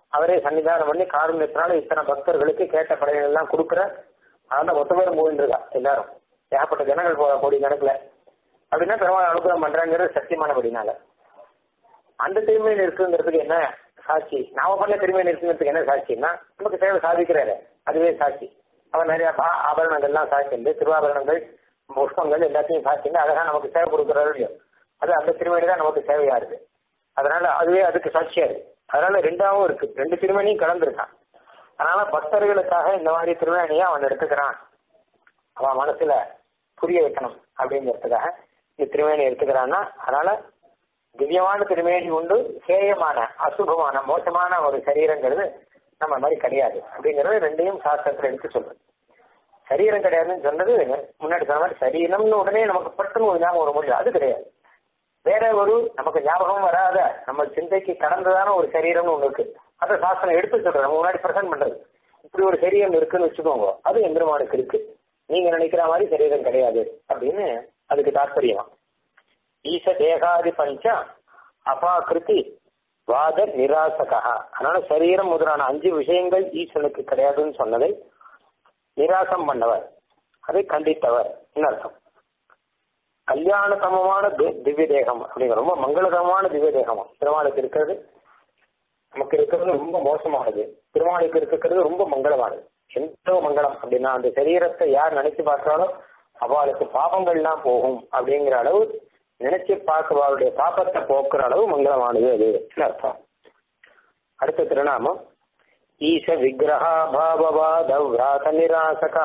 அவரே சன்னிதானம் பண்ணி காருண்யத்தினால இத்தனை பக்தர்களுக்கு கேட்ட படைகள் எல்லாம் கொடுக்குற அதான் மொத்த பேரும் போயிட்டு இருக்கா எல்லாரும் ஏகப்பட்ட ஜனங்கள் போற கோடி கணக்குல அப்படின்னா பெருமாள் அனுகிரகம் பண்றாங்கிறது சத்தியமானபடினால அந்த திருமையில் இருக்குங்கிறதுக்கு என்ன சாட்சி நாம பண்ண திருமையில் இருக்குங்கிறதுக்கு என்ன சாட்சின்னா நமக்கு சேவை சாதிக்கிறாரு அதுவே சாட்சி அவர் நிறைய பா- ஆபரணங்கள்லாம் சாட்சிண்டு திருவாபரணங்கள் புஷ்பங்கள் எல்லாத்தையும் சாட்சிண்டு அழகா நமக்கு சேவை கொடுக்குறாரு இல்லையோ அது அந்த திருமணி தான் நமக்கு சேவையா இருக்கு அதனால அதுவே அதுக்கு சாட்சியா இருக்கு அதனால ரெண்டாவும் இருக்கு ரெண்டு திருமணியும் கலந்துருக்கான் அதனால பக்தர்களுக்காக இந்த மாதிரி திருமணியை அவன் எடுத்துக்கிறான் அவன் மனசுல புரிய வைக்கணும் அப்படிங்கிறதுக்காக இந்த திருமேனி எடுத்துக்கிறான்னா அதனால திவ்யமான திருமேனி உண்டு சேயமான அசுபமான மோசமான ஒரு சரீரங்கிறது நம்ம மாதிரி கிடையாது அப்படிங்கறது ரெண்டையும் சாஸ்திரத்துல எடுத்து சொல்றது சரீரம் கிடையாதுன்னு சொன்னது முன்னாடி சொன்ன மாதிரி சரீரம்னு உடனே நமக்கு பட்டுன்னு ஒரு ஞாபகம் ஒரு முடியும் அது கிடையாது வேற ஒரு நமக்கு ஞாபகம் வராத நம்ம சிந்தைக்கு கடந்ததான ஒரு சரீரம்னு ஒண்ணு இருக்கு அதை சாஸ்திரம் எடுத்து சொல்றது நம்ம முன்னாடி பிரசன்ட் பண்றது இப்படி ஒரு சரீரம் இருக்குன்னு வச்சுக்கோங்க அது எந்திரமானுக்கு இருக்கு நீங்க நினைக்கிற மாதிரி சரீரம் கிடையாது அப்படின்னு அதுக்கு தாற்பயமா ஈச தேகாதி பஞ்ச அபாகிருதி வாத நிராசகா அதனால சரீரம் முதலான அஞ்சு விஷயங்கள் ஈசனுக்கு கிடையாதுன்னு சொன்னதை நிராசம் பண்ணவர் அதை கண்டித்தவர் அர்த்தம் கல்யாணதமமான தி- திவ்ய தேகம் அப்படிங்கிற ரொம்ப மங்களகரமான திவ்ய தேகம் திருமாலுக்கு இருக்கிறது நமக்கு இருக்கிறது ரொம்ப மோசமானது திருமாலுக்கு இருக்கிறது ரொம்ப மங்களமானது எந்த மங்களம் அப்படின்னா அந்த சரீரத்தை யார் நினைச்சு பார்க்கிறாலும் அவளுக்கு பாபங்கள்லாம் போகும் அப்படிங்கிற அளவு நினைச்சு பார்க்கிறவளுடைய பாபத்தை போக்குற அளவு மங்களமானது அது அர்த்தம் அடுத்த திருநாமம் ஈச விக்கிரகா பாவவாத விராத நிராசகா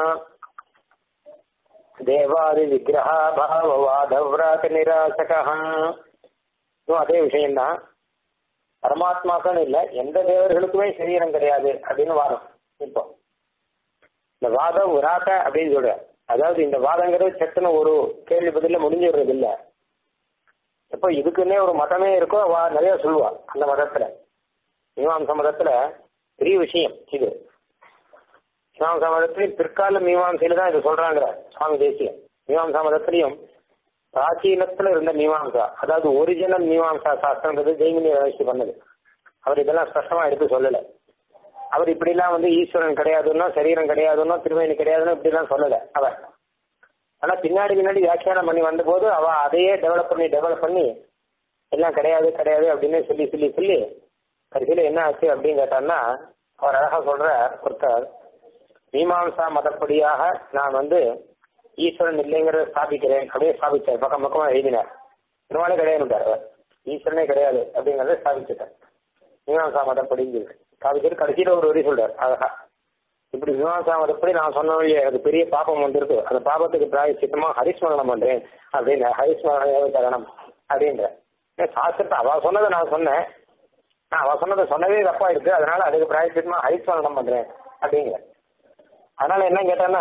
தேவாதி விக்கிரகா பாவவாத விராத நிராசகா இதுவும் அதே விஷயம்தான் பரமாத்மாக்குன்னு இல்ல எந்த தேவர்களுக்குமே சரீரம் கிடையாது அப்படின்னு வாதம் இப்போ இந்த வாதம் விராட்ட அப்படின்னு சொல்ற அதாவது இந்த வாதங்கிறது சட்டுன்னு ஒரு கேள்வி பதில முடிஞ்சிடுறது இல்ல இப்போ இதுக்குன்னே ஒரு மதமே இருக்கோ அவ நிறைய சொல்லுவா அந்த மதத்துல மீமாம்ச மதத்துல பெரிய விஷயம் இது மீமாம்சா மதத்திலையும் பிற்கால மீமாம்சையில தான் இது சொல்றாங்க சுவாமி தேசியம் மீமாம்சா மதத்திலையும் பிராச்சீனத்துல இருந்த மீமாம்சா அதாவது ஒரிஜினல் மீமாம்சா சாஸ்திரங்கிறது ஜெய்மினி ரகசியம் பண்ணது அவர் இதெல்லாம் ஸ்பஷ்டமா எடுத்து சொல்லல அவர் இப்படிலாம் வந்து ஈஸ்வரன் கிடையாதுன்னா சரீரம் கிடையாதுன்னா திருமேனி கிடையாதுன்னு இப்படிலாம் சொல்லல அவர் ஆனா பின்னாடி பின்னாடி வியாக்கியானம் பண்ணி வந்தபோது அவ அதையே டெவலப் பண்ணி டெவலப் பண்ணி எல்லாம் கிடையாது கிடையாது அப்படின்னு சொல்லி சொல்லி சொல்லி கடைசியில என்ன ஆச்சு அப்படின்னு கேட்டான்னா அவர் அழகா சொல்ற ஒருத்தர் மீமாம்சா மதப்படியாக நான் வந்து ஈஸ்வரன் இல்லைங்கிறத ஸ்தாபிக்கிறேன் அப்படியே ஸ்தாபிச்சார் பக்கம் பக்கமா எழுதினார் திருமாலே கிடையாது அவர் ஈஸ்வரனே கிடையாது அப்படிங்கறத ஸ்தாபிச்சுட்டார் மீமாம்சா மதப்படின்னு சொல்லி ஸ்தாபிச்சுட்டு கடைசியில ஒரு வரி சொல்றார் அழகா இப்படி மீமாம்சா மதப்படி நான் சொன்ன வழியே அது பெரிய பாப்பம் வந்திருக்கு அந்த பாபத்துக்கு பிராயச்சித்தமா ஹரிஸ்மரணம் பண்றேன் அப்படின்னு ஹரிஸ்மரண தகனம் அப்படின்ற ஏன் சாஸ்திரத்தை அவ சொன்னதை நான் சொன்னேன் நான் அவ சொன்னதை சொன்னதே தப்பா இருக்கு அதனால அதுக்கு பிராயச்சித்தமா ஹரிஸ்மரணம் பண்றேன் அப்படிங்கிற அதனால என்ன கேட்டான்னா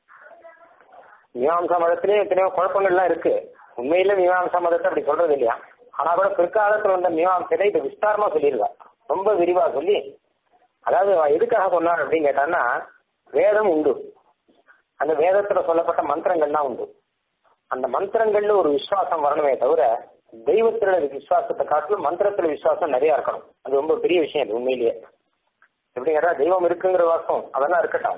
மீமாம்சா மதத்திலே எத்தனையோ குழப்பங்கள்லாம் இருக்கு உண்மையில மீமாம்சா மதத்தை அப்படி சொல்றது இல்லையா ஆனா கூட பிற்காலத்துல வந்த மீமாம்சையில இது விஸ்தாரமா சொல்லியிருக்கா ரொம்ப விரிவா சொல்லி அதாவது அவ எதுக்காக சொன்னார் அப்படின்னு கேட்டான்னா வேதம் உண்டு அந்த வேதத்துல சொல்லப்பட்ட மந்திரங்கள்லாம் உண்டு அந்த மந்திரங்கள்ல ஒரு விசுவாசம் வரணுமே தவிர தெய்வத்துல இருக்க விசுவாசத்தை காட்டிலும் மந்திரத்துல விசுவாசம் நிறைய இருக்கணும் அது ரொம்ப பெரிய விஷயம் அது உண்மையிலேயே எப்படி கேட்டா தெய்வம் இருக்குங்கிற வாசம் அதெல்லாம் இருக்கட்டும்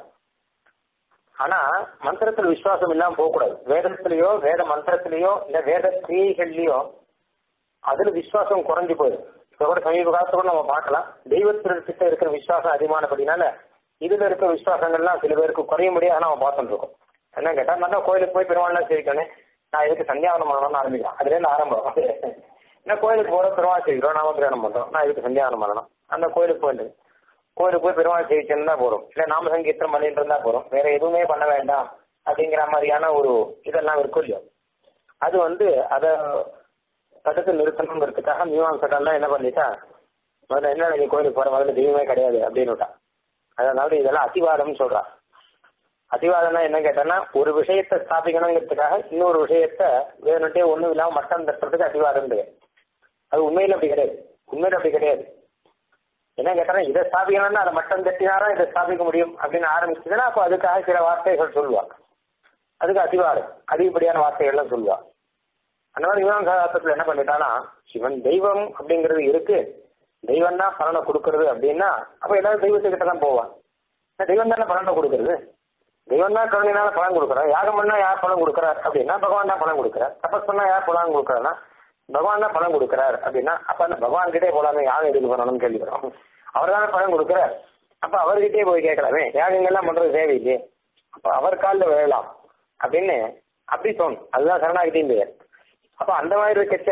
ஆனா மந்திரத்துல விசுவாசம் இல்லாம போகக்கூடாது வேதத்திலேயோ வேத மந்திரத்திலேயோ இல்ல வேத கிரியைகள்லயோ அதுல விசுவாசம் குறைஞ்சு போயிடும் இப்ப கூட சமீப காலத்துல கூட நம்ம பார்க்கலாம் தெய்வத்திட்ட இருக்கிற விசுவாசம் அதிகமானபடினால இதுல இருக்க விசுவாசங்கள்லாம் சில பேருக்கு குறைய முடியாது நம்ம பார்த்துட்டு இருக்கோம் என்ன கேட்டா நல்லா கோயிலுக்கு போய் பெருமாள்லாம் சேவிக்கணும் நான் இதுக்கு சந்தியாவனம் பண்ணணும்னு ஆரம்பிக்கலாம் அதுல இருந்து ஆரம்பம் என்ன கோயிலுக்கு போற பெருமாள் சேவிக்கிறோம் நாம கிரகணம் பண்றோம் நான் இதுக்கு சந்தியாவனம் பண்ணணும் அந்த கோயிலுக்கு போயிட்டு கோயிலுக்கு போய் பெருமாள் சேவிச்சுன்னு தான் போறோம் இல்ல நாம சங்கீர்த்தம் பண்ணிட்டு இருந்தா போறோம் வேற எதுவுமே பண்ண வேண்டாம் அப்படிங்கிற மாதிரியான ஒரு இதெல்லாம் இருக்கும் இல்லையோ அது வந்து அத தடுத்து நிறுத்தணுங்கிறதுக்காக மீமாம்சக்கள்லாம் என்ன பண்ணிட்டா முதல்ல என்ன நீ கோயிலுக்கு போற முதல்ல தெய்வமே கிடையாது அப்படின்னு விட்டா அதனால இதெல்லாம் அத்திவாதம்னு சொல்றா அத்திவாதம்னா என்ன கேட்டேன்னா ஒரு விஷயத்தை ஸ்தாபிக்கணுங்கிறதுக்காக இன்னொரு விஷயத்த வேணுட்டே ஒண்ணும் இல்லாம மட்டம் தட்டுறதுக்கு அத்திவாதம் அது உண்மையில அப்படி கிடையாது உண்மையில அப்படி கிடையாது என்ன கேட்டா இதை ஸ்தாபிக்கணும்னா அதை மட்டம் தட்டினாதான் இதை ஸ்தாபிக்க முடியும் அப்படின்னு ஆரம்பிச்சதுன்னா அப்போ அதுக்காக சில வார்த்தைகள் சொல்லுவா அதுக்கு அதிகாரம் அதிகப்படியான வார்த்தைகள்லாம் சொல்லுவா அந்த மாதிரி மீமாம்சா சாஸ்திரத்துல என்ன பண்ணிட்டானா சிவன் தெய்வம் அப்படிங்கிறது இருக்கு தெய்வம் தான் பலனை கொடுக்கறது அப்படின்னா அப்ப எல்லாரும் தெய்வத்துக்கிட்ட தான் போவான் தெய்வம் தானே பலனை கொடுக்கறது தெய்வம் தான் கருணையினால பலன் கொடுக்குறார் யாகம் பண்ணா யார் பலன் கொடுக்குறார் அப்படின்னா பகவான் தான் பலன் கொடுக்குறார் தபஸ் பண்ணா யார் பலன் கொடுக்குறாருன்னா பகவான் தான் பலன் கொடுக்குறார் அப்படின்னா அப்ப அந்த பகவான் கிட்டே போலாமே யாகம் எதுக்கு பண்ணணும்னு கேள்விக்கிறோம் அவர் தானே பலன் கொடுக்குறார் அப்ப அவர்கிட்டயே போய் கேட்கலாமே யாகங்கள்லாம் பண்றது தேவையில்லையே அப்ப அவர் காலில் விழலாம் அப்படின்னு அப்படி தோணும் அதுதான் சரணாகிட்டின் பெயர் அப்ப அந்த மாதிரி இருக்கச்ச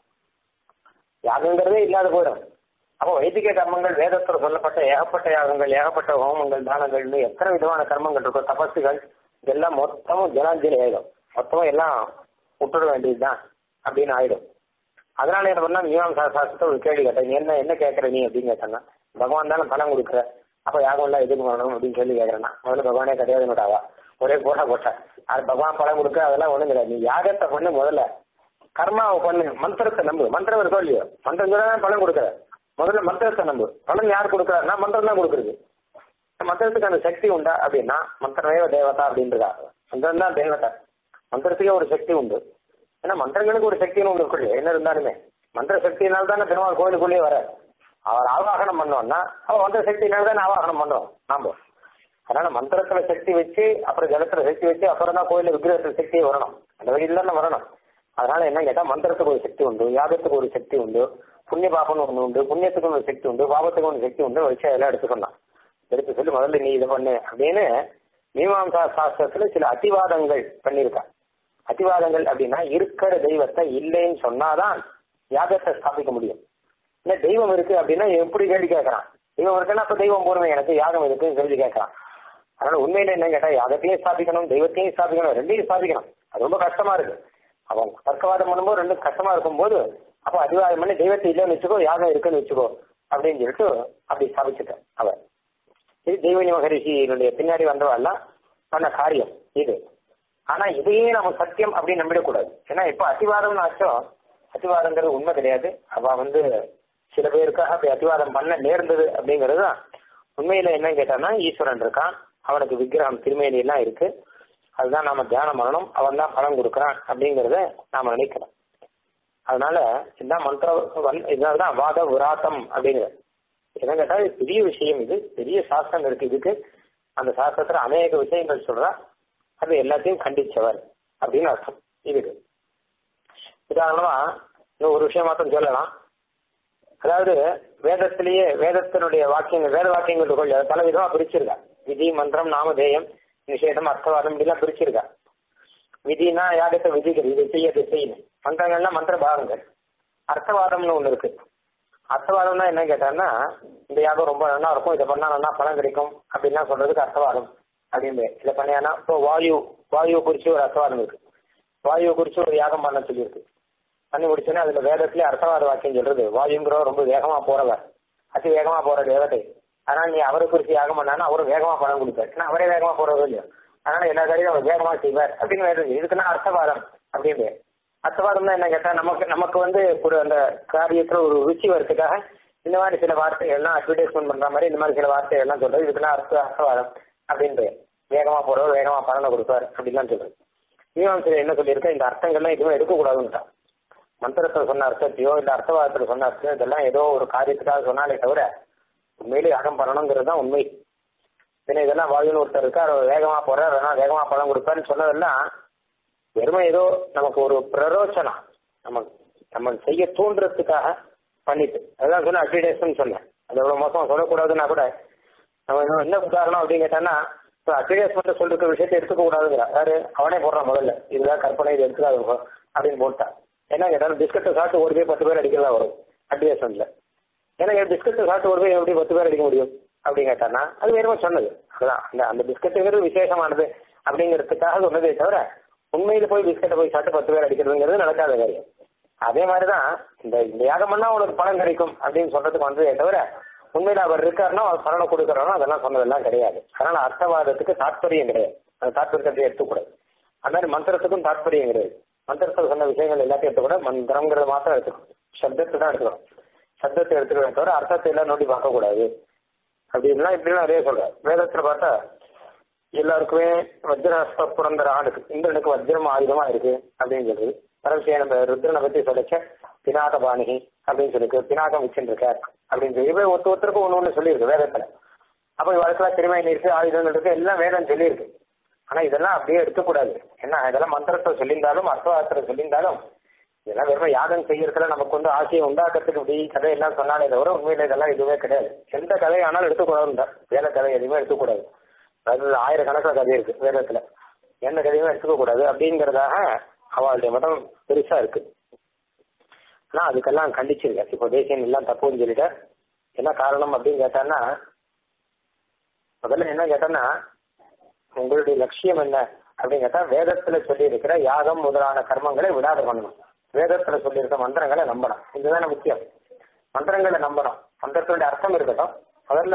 யாகங்கிறதே இல்லாத போயிடும் அப்போ வைதிக கர்மங்கள் வேதத்தில் சொல்லப்பட்ட ஏகப்பட்ட யாகங்கள் ஏகப்பட்ட ஹோமங்கள் தானங்கள்னு எத்தனை விதமான கர்மங்கள் இருக்கும் தபசுகள் இதெல்லாம் மொத்தமும் ஜனாஞ்சலி ஆயிடும் மொத்தமும் எல்லாம் விட்டுட வேண்டியதுதான் அப்படின்னு ஆயிடும் அதனால என்ன பண்ணா மீமாம்சா சாஸ்திரத்தை ஒரு கேள்வி கேட்டேன் நீ என்ன என்ன கேட்கற நீ அப்படின்னு கேட்டேன்னா பகவான் தானே பலம் கொடுக்குற அப்ப யாகம் எல்லாம் எதுக்கு பண்ணணும் அப்படின்னு கேள்வி கேட்கறேன்னா முதல்ல பகவானே கிடையாது என்னடாவா ஒரே போட்டா போட்டா அது பகவான் பலம் கொடுக்க அதெல்லாம் ஒண்ணும் கிடையாது நீ யாகத்தை பண்ணு முதல்ல கர்மாவை பண்ணு மந்திரத்தை நம்பு மந்திரம் இருக்கோ இல்லையோ மந்திரம் தான் பலன் கொடுக்குற முதல்ல மந்திரத்தை நம்பு பலன் யார் கொடுக்குறாருன்னா மந்திரம் தான் கொடுக்குறது மந்திரத்துக்கு அந்த சக்தி உண்டா அப்படின்னா மந்திரமேவ தேவதா அப்படின்றதா மந்திரம் தான் தேவதா மந்திரத்துக்கே ஒரு சக்தி உண்டு ஏன்னா மந்திரங்களுக்கு ஒரு சக்தின்னு ஒன்று இருக்கு என்ன இருந்தாலுமே மந்திர சக்தியினால தானே பெருமாள் கோயிலுக்குள்ளேயே வர அவர் ஆவாகனம் பண்ணோம்னா அவன் மந்திர சக்தியினால தானே ஆவாகனம் பண்றோம் நாம அதனால மந்திரத்துல சக்தி வச்சு அப்புறம் ஜலத்துல சக்தி வச்சு அப்புறம் தான் கோயில விக்கிரகத்துல சக்தி வரணும் அந்த வழியில தானே வரணும் அதனால என்ன கேட்டா மந்திரத்துக்கு ஒரு சக்தி உண்டு யாகத்துக்கு ஒரு சக்தி உண்டு புண்ணிய பாபம்னு ஒண்ணு உண்டு புண்ணியத்துக்கு ஒரு சக்தி உண்டு பாபத்துக்கு ஒரு சக்தி உண்டு வச்சு அதெல்லாம் எடுத்துக்கணும் எடுத்து சொல்லி முதல்ல நீ இதை பண்ணு அப்படின்னு மீமாம்சா சாஸ்திரத்துல சில அதிவாதங்கள் பண்ணியிருக்கா அதிவாதங்கள் அப்படின்னா இருக்கிற தெய்வத்தை இல்லைன்னு சொன்னாதான் யாகத்தை ஸ்தாபிக்க முடியும் இல்ல தெய்வம் இருக்கு அப்படின்னா எப்படி கேள்வி கேட்கறான் தெய்வம் இருக்குன்னா அப்ப தெய்வம் போடுவேன் எனக்கு யாகம் இருக்குன்னு கேள்வி கேட்கறான் அதனால உண்மையில என்ன கேட்டா யாகத்தையும் ஸ்தாபிக்கணும் தெய்வத்தையும் ஸ்தாபிக்கணும் ரெண்டையும் ஸ்தாபிக்கணும் அது ரொம்ப கஷ்டமா இருக்கு அவன் தர்க்கவாதம் பண்ணும்போது ரெண்டும் கஷ்டமா இருக்கும்போது அப்போ அதிவாதம் பண்ணி தெய்வத்தை இல்லைன்னு வச்சுக்கோ யாகம் இருக்குன்னு வச்சுக்கோ அப்படின்னு சொல்லிட்டு அப்படி ஸ்தாபிச்சுட்டேன் அவர் இது தெய்வனி மகரிஷியினுடைய பின்னாடி வந்தவெல்லாம் பண்ண காரியம் இது ஆனா இதையே நம்ம சத்தியம் அப்படின்னு நம்பிடக்கூடாது ஏன்னா இப்ப அத்திவாதம்னு ஆச்சோ அத்திவாதங்கிறது உண்மை கிடையாது அவ வந்து சில பேருக்காக அப்படி அத்திவாதம் பண்ண நேர்ந்தது அப்படிங்கிறது தான் உண்மையில என்ன கேட்டான்னா ஈஸ்வரன் இருக்கான் அவனுக்கு விக்கிரகம் திருமேனி எல்லாம் இருக்கு அதுதான் நாம தியானம் பண்ணணும் அவன் தான் பலம் கொடுக்குறான் அப்படிங்கறத நாம நினைக்கிறோம் அதனால இதுதான் மந்திர இதனால்தான் வாத விராத்தம் அப்படிங்கிறது என்ன கேட்டா இது பெரிய விஷயம் இது பெரிய சாஸ்திரம் இருக்கு இதுக்கு அந்த சாஸ்திரத்துல அநேக விஷயங்கள் சொல்றா அது எல்லாத்தையும் கண்டிச்சவர் அப்படின்னு அர்த்தம் இதுக்கு உதாரணமா இன்னும் ஒரு விஷயம் மாத்திரம் சொல்லலாம் அதாவது வேதத்திலேயே வேதத்தினுடைய வாக்கியங்கள் வேத வாக்கியங்கள் இருக்கும் இல்லையா, பல விதமா பிரிச்சிருக்கா விதி மந்திரம் நாமதேயம் நிஷேதம் அர்த்தவாதம் இப்படிலாம் பிரிச்சிருக்கா விதினா யாகத்தை விதிக்கிறது இதை செய்ய இதை செய்யணும் மந்திரங்கள்னா மந்திர பாகங்கள் அர்த்தவாதம்னு ஒண்ணு இருக்கு அர்த்தவாதம்னா என்ன கேட்டான்னா இந்த யாகம் ரொம்ப நல்லா இருக்கும் இதை பண்ணா நல்லா பலன் கிடைக்கும் அப்படின்லாம் சொல்றதுக்கு அர்த்தவாதம் அப்படின்னு இதை பண்ணியானா இப்போ வாயு வாயுவை குறிச்சு ஒரு அர்த்தவாதம் இருக்கு வாயுவை குறிச்சு ஒரு யாகம் பண்ண சொல்லியிருக்கு பண்ணி முடிச்சோன்னா அதுல வேதத்திலே அர்த்தவாத வாக்கியம் சொல்றது வாயுங்கிறவர் ரொம்ப வேகமா போறவர் அதி வேகமா போற தேவதை அதனால நீ அவரை குறிச்சு யாகம் பண்ணானா அவரும் வேகமா பணம் கொடுப்பார் ஏன்னா அவரே வேகமா போறது இல்லையோ அதனால எல்லா காரியம் அவர் வேகமா செய்வார் அப்படின்னு வேதம் இதுக்குன்னா அர்த்தவாதம் அப்படின்னு அர்த்தவாதம்னா என்ன கேட்டா நமக்கு நமக்கு வந்து ஒரு அந்த காரியத்துல ஒரு ருச்சி வரதுக்காக இந்த மாதிரி சில வார்த்தைகள் எல்லாம் அட்வர்டைஸ்மெண்ட் பண்ற மாதிரி இந்த மாதிரி சில வார்த்தைகள் எல்லாம் சொல்றது இதுக்கெல்லாம் அர்த்த அர்த்தவாதம் அப்படின்னு வேகமா போறவர் வேகமா பலனை கொடுப்பார் அப்படின்லாம் சொல்றது மீமாம்சையில் என்ன சொல்லியிருக்க இந்த அர்த்தங்கள்லாம் எதுவும் எடுக்கக்கூடாதுன்னுட்டான் மந்திரத்தை சொன்ன அர்த்தத்தையோ இல்ல அர்த்தவாதத்துல சொன்ன அர்த்தம் இதெல்லாம் ஏதோ ஒரு காரியத்துக்காக சொன்னாலே தவிர உண்மையிலே யாகம் பண்ணணுங்கிறது தான் உண்மை ஏன்னா இதெல்லாம் வாயுன்னு ஒருத்தர் இருக்கா அவர் வேகமா போறார் அதெல்லாம் வேகமா பணம் கொடுப்பாருன்னு சொன்னதெல்லாம் வெறுமை ஏதோ நமக்கு ஒரு பிரரோச்சனம் நம்ம நம்ம செய்ய தூண்டுறதுக்காக பண்ணிட்டு அதான் சொன்ன அட்வர்டைஸ்மெண்ட் சொன்னேன் அது எவ்வளவு மோசம் சொல்லக்கூடாதுன்னா கூட நம்ம இன்னும் என்ன உதாரணம் அப்படின்னு கேட்டான்னா இப்போ அட்வர்டைஸ்மெண்ட் சொல்லிருக்க விஷயத்தை எடுத்துக்க கூடாதுங்கிற யாரு அவனே போடுறான் முதல்ல இதுதான் கற்பனை இது எடுத்துக்காது அப்படின்னு போட்டான் என்ன கேட்டாலும் பிஸ்கட்டை சாப்பிட்டு ஒரு போய் பத்து பேர் அடிக்கிறதா வரும் அட்வர்டைஸ்மெண்ட்ல ஏன்னா பிஸ்கட்டை சாப்பிட்டு ஒரு போய் எப்படி பத்து பேர் அடிக்க முடியும் அப்படின்னு கேட்டானா அது வேறுமா சொன்னது அதுதான் அந்த அந்த பிஸ்கட்டுங்கிறது விசேஷமானது அப்படிங்கிறதுக்காக சொன்னதே தவிர உண்மையில போய் பிஸ்கட்டை போய் சாப்பிட்டு பத்து பேர் அடிக்கிறதுங்கிறது நடக்காத காரியம் அதே மாதிரிதான் இந்த இந்த யாகம் பண்ணா உனக்கு பணம் கிடைக்கும் அப்படின்னு சொல்றதுக்கு வந்ததே தவிர உண்மையில அவர் இருக்காருன்னா அவர் பலனை கொடுக்கறோம் அதெல்லாம் சொன்னதெல்லாம் கிடையாது அதனால அர்த்தவாதத்துக்கு தாற்பயம் கிடையாது அந்த தாற்பயத்தை எடுத்துக்கூடாது அது மாதிரி மந்திரத்துக்கும் தாற்பயம் கிடையாது மந்திரத்தில் சொன்ன விஷயங்கள் எல்லாத்தையும் எடுத்துக்கூட மந்திரங்கிறத மாத்திரம் எடுத்துக்கணும் சப்தத்தை தான் எடுத்துக்கணும் சப்தத்தை எடுத்துக்கிறத தவிர அர்த்தத்தை எல்லாம் நோண்டி பார்க்க கூடாது அப்படின்லாம் இப்படிலாம் நிறைய சொல்றேன் வேதத்துல பார்த்தா எல்லாருக்குமே வஜ்ரஹஸ்த புரந்தர ஆளுக்கு இந்திரனுக்கு வஜ்ரம் ஆயுதமா இருக்கு அப்படின்னு சொல்றது பரமசிய நம்ம ருத்ரனை பத்தி சொல்லிச்ச பினாக பாணிகி அப்படின்னு சொல்லிருக்கு பினாகம் வச்சுருக்கார் அப்படின்னு சொல்லி போய் ஒருத்த ஒருத்தருக்கும் ஒன்று ஒன்று சொல்லியிருக்கு வேதத்துல அப்போ இவளுக்கெல்லாம் திருமணம் இருக்கு ஆயுதங்கள் இருக்கு எல்லாம் வேதம் சொல்லியிருக்கு ஆனா இதெல்லாம் அப்படியே எடுக்கக்கூடாது என்ன இதெல்லாம் மந்திரத்தை சொல்லியிருந்தாலும் அர்த்தவாத்திரம் சொல்லியிருந்தாலும் இதெல்லாம் வெறும் யாகம் செய்யறதுல நமக்கு வந்து ஆசையை உண்டாக்குறதுக்கு இப்படி கதையெல்லாம் சொன்னாலே தவிர உண்மையில இதெல்லாம் எதுவுமே கிடையாது எந்த கதை ஆனாலும் எடுத்துக்கூடாது வேத கதை எதுவுமே எடுத்துக்கூடாது அதாவது ஆயிரக்கணக்கில் கதை இருக்கு வேதத்துல எந்த கதையுமே எடுத்துக்க கூடாது அப்படிங்கறதாக அவளுடைய மதம் பெருசா இருக்கு ஆனா அதுக்கெல்லாம் கண்டிச்சிருக்க இப்போ தேசியம் எல்லாம் தப்புன்னு சொல்லிட்டு என்ன காரணம் அப்படின்னு கேட்டான்னா முதல்ல என்ன கேட்டான்னா உங்களுடைய லட்சியம் என்ன அப்படின்னு கேட்டா வேதத்துல சொல்லி இருக்கிற யாகம் முதலான கர்மங்களை விடாத பண்ணணும் வேதத்துல சொல்லி இருக்க மந்திரங்களை நம்பணும் இதுதானே முக்கியம் மந்திரங்களை நம்பணும் மந்திரத்தினுடைய அர்த்தம் இருக்கட்டும் முதல்ல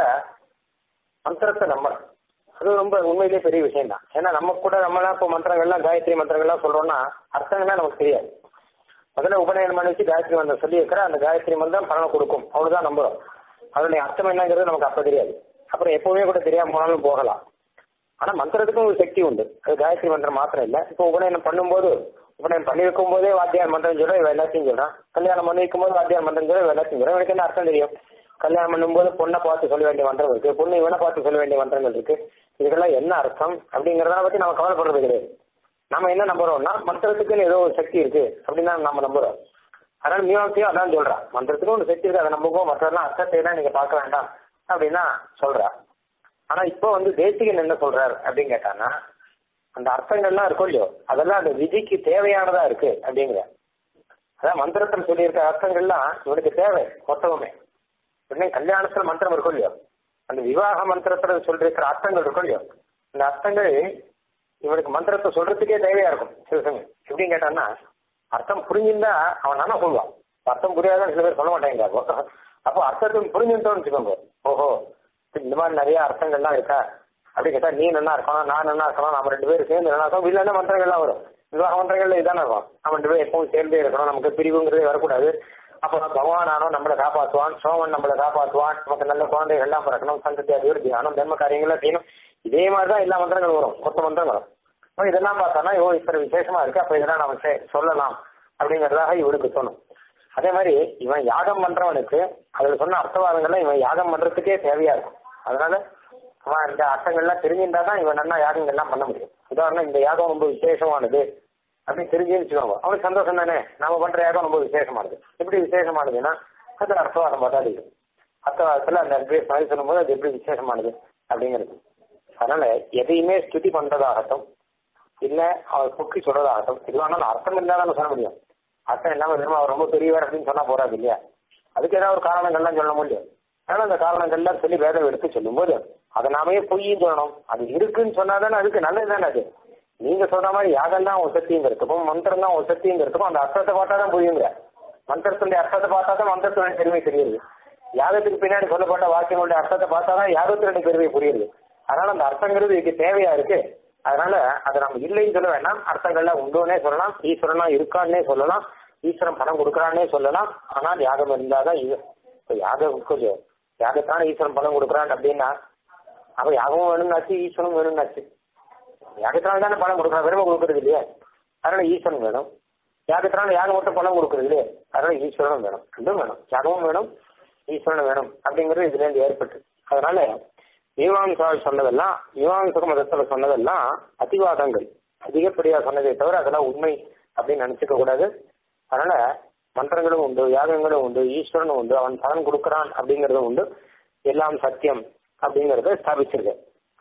மந்திரத்தை நம்பணும் அது ரொம்ப உண்மையிலேயே பெரிய விஷயம் தான் ஏன்னா நம்ம கூட நம்மளாம் இப்போ மந்திரங்கள்லாம் காயத்ரி மந்திரங்கள்லாம் சொல்றோம்னா அர்த்தங்கள்லாம் நமக்கு தெரியாது முதல்ல உபநயனம் பண்ணி வச்சு காயத்ரி மந்திரம் சொல்லி இருக்கிற அந்த காயத்ரி மந்திரம் பலனை கொடுக்கும் அவ்வளவுதான் நம்புறோம் அதனுடைய அர்த்தம் என்னங்கிறது நமக்கு அப்ப தெரியாது அப்புறம் எப்பவுமே கூட தெரியாம போனாலும் போகலாம் ஆனா மந்திரத்துக்கும் ஒரு சக்தி உண்டு அது காயத்ரி மந்திரம் மாத்திரம் இல்ல இப்போ உபநயனம் பண்ணும்போது உபநயனம் பண்ணி வைக்கும் போதே வாத்தியார் மந்திரம் சொல்ல இவ எல்லாத்தையும் சொல்றான் கல்யாணம் பண்ணி வைக்கும் போது வாத்தியார் மந்திரம் சொல்ல இவ எல்லாத்தையும் சொல்றான் எனக்கு என்ன அர்த்தம் தெரியும் கல்யாணம் பண்ணும்போது பொண்ணை பார்த்து சொல்ல வேண்டிய மந்திரம் இருக்கு பொண்ணு இவனை பார்த்து சொல்ல வேண்டிய மந்திரங்கள் இருக்கு இதுக்கெல்லாம் என்ன அர்த்தம் அப்படிங்கறத பத்தி நம்ம கவலைப்படுறது கிடையாது நம்ம என்ன நம்புறோம்னா மந்திரத்துக்குன்னு ஏதோ ஒரு சக்தி இருக்கு அப்படின்னு தான் நம்ம நம்புறோம் அதனால மீமாசையும் அதான் சொல்றா மந்திரத்துக்கு ஒரு சக்தி இருக்கு அதை நம்புவோம் மற்றதெல்லாம் அர்த்தத்தை எல்லாம் நீங்க பார்க்க வேண்டாம் அப்படின்னா சொல்றா ஆனா இப்போ வந்து தேசிகன் என்ன சொல்றாரு அப்படின்னு கேட்டான்னா அந்த அர்த்தங்கள்லாம் இருக்கும் இல்லையோ அதெல்லாம் அந்த விதிக்கு தேவையானதா இருக்கு அப்படிங்கிற அதான் மந்திரத்தில் சொல்லியிருக்க அர்த்தங்கள்லாம் இவனுக்கு தேவை மொத்தமுமே உடனே கல்யாணத்துல மந்திரம் இருக்கும் இல்லையோ அந்த விவாக மந்திரத்துல சொல்லிருக்கிற அர்த்தங்கள் இருக்கும் இல்லையோ அந்த அர்த்தங்கள் இவனுக்கு மந்திரத்தை சொல்றதுக்கே தேவையா இருக்கும் சில சமயம் எப்படின்னு கேட்டான்னா அர்த்தம் புரிஞ்சிருந்தா அவன் நானா சொல்லுவான் அர்த்தம் புரியாதான் சில பேர் சொல்ல மாட்டேங்கிறாங்க அப்போ அர்த்தத்தை புரிஞ்சுட்டோம்னு வச்சுக்கோங்க ஓஹோ இந்த மாதிரி நிறைய அர்த்தங்கள்லாம் இருக்கா அப்படி கேட்டா நீ நல்லா இருக்கணும் நான் நல்லா இருக்கணும் நம்ம ரெண்டு பேரும் சேர்ந்து நல்லா இருக்கணும் இல்லைன்னா மந்திரங்கள்லாம் வரும் விவாக மந்திரங்கள்ல இதானே இருக்கும் நம்ம ரெண்டு பேரும் எப்பவும் சேர்ந்தே இருக்கணும் நமக்கு பிரிவுங்கிறதே வரக்கூடாது அப்போ பகவான் ஆனோம் நம்மளை காப்பாற்றுவான் சோமன் நம்மளை காப்பாற்றுவான் நமக்கு நல்ல குழந்தைகள் எல்லாம் பிறக்கணும் சந்ததி அபிவிருத்தி ஆனும் தர்ம காரியங்கள்லாம் செய்யணும் இதே மாதிரி தான் எல்லா மந்திரங்களும் வரும் மொத்த மந்திரங்களும் அப்ப இதெல்லாம் பார்த்தானா இவோ இத்தனை விசேஷமா இருக்கு அப்ப இதெல்லாம் நம்ம செ- சொல்லலாம் அப்படிங்கறதாக இவனுக்கு தோணும் அதே மாதிரி இவன் யாகம் பண்றவனுக்கு அதுல சொன்ன அர்த்தவாதங்கள்லாம் இவன் யாகம் பண்றதுக்கே தேவையா இருக்கும் அதனால அவன் இந்த அர்த்தங்கள்லாம் தெரிஞ்சிருந்தா தான் இவன் நல்லா யாகங்கள்லாம் பண்ண முடியும் உதாரணம் இந்த யாகம் ரொம்ப விசேஷமானது அப்படின்னு தெரிஞ்சு வச்சுக்கோங்க அவனுக்கு சந்தோஷம் தானே நாம பண்ற யாகம் ரொம்ப விசேஷமானது எப்படி விசேஷமானதுன்னா அது அர்த்தவாதம் பார்த்தா தெரியும் அர்த்தவாதத்துல அந்த அட்வைஸ் மாதிரி சொல்லும்போது அது எப்படி விசேஷமானது அப்படிங்கிறது அதனால எதையுமே ஸ்துதி பண்றதாகட்டும் இல்ல அவர் பொக்கி சொல்றதாகட்டும் இது வேணாலும் அர்த்தம் இல்லாத சொல்ல முடியும் அர்த்தம் இல்லாம வெறும் அவர் ரொம்ப பெரியவர் அப்படின்னு சொன்னா போறாது இல்லையா அதுக்கு ஏதாவது ஒரு காரணங்கள்லாம் சொல்ல முடியும் அதனால அந்த காரணங்கள்லாம் சொல்லி வேதம் எடுத்து சொல்லும்போது அதை நாமே பொய்யும் சொல்லணும் அது இருக்குன்னு சொன்னாதானே அதுக்கு நல்லது தானே அது நீங்க சொல்ற மாதிரி யாகம் தான் ஒசத்திங்கிறதுக்கும் மந்திரம் தான் ஒசத்திங்கிறதுக்கும் அந்த அர்த்தத்தை பார்த்தா தான் புரியுங்க மந்திரத்துடைய அர்த்தத்தை பார்த்தா தான் மந்திரத்துடைய பெருமை தெரியுது யாகத்துக்கு பின்னாடி சொல்லப்பட்ட வாக்கியங்களுடைய அர்த்தத்தை பார்த்தா தான் யாகத்தினுடைய பெருமை புரியுது அதனால அந்த அர்த்தங்கிறது இதுக்கு தேவையா இருக்கு அதனால அதை நம்ம இல்லைன்னு சொல்ல வேண்டாம் அர்த்தங்கள்லாம் உண்டோன்னே சொல்லலாம் ஈஸ்வரனா இருக்கான்னே சொல்லலாம் ஈஸ்வரன் பணம் கொடுக்குறான்னே சொல்லலாம் ஆனால் யாகம் இருந்தாதான் இது இப்போ யாகம் கொஞ்சம் யாகத்தான ஈஸ்வரன் பணம் கொடுக்குறான் அப்படின்னா அப்ப யாகமும் வேணும்னாச்சு ஈஸ்வரனும் வேணும்னாச்சு யாகத்தினால தானே பணம் கொடுக்குறான் வெறுமை கொடுக்கறது இல்லையே அதனால ஈஸ்வரன் வேணும் யாகத்தினால யாகம் மட்டும் பணம் கொடுக்கறது இல்லையே அதனால ஈஸ்வரனும் வேணும் ரெண்டும் வேணும் யாகமும் வேணும் ஈஸ்வரனும் வேணும் அப்படிங்கிறது இதுல இருந்து ஏற்பட்டு அதனால மீமாம்சாவில் சொன்னதெல்லாம் மீமாம்சக மதத்துல சொன்னதெல்லாம் அதிவாதங்கள் அதிகப்படியா சொன்னதே தவிர அதெல்லாம் உண்மை அப்படின்னு நினைச்சுக்க கூடாது அதனால மந்திரங்களும் உண்டு யாகங்களும் உண்டு ஈஸ்வரனும் உண்டு அவன் பலன் கொடுக்கறான் அப்படிங்கறதும் உண்டு எல்லாம் சத்தியம் அப்படிங்கறத ஸ்தாபிச்சிருக்கு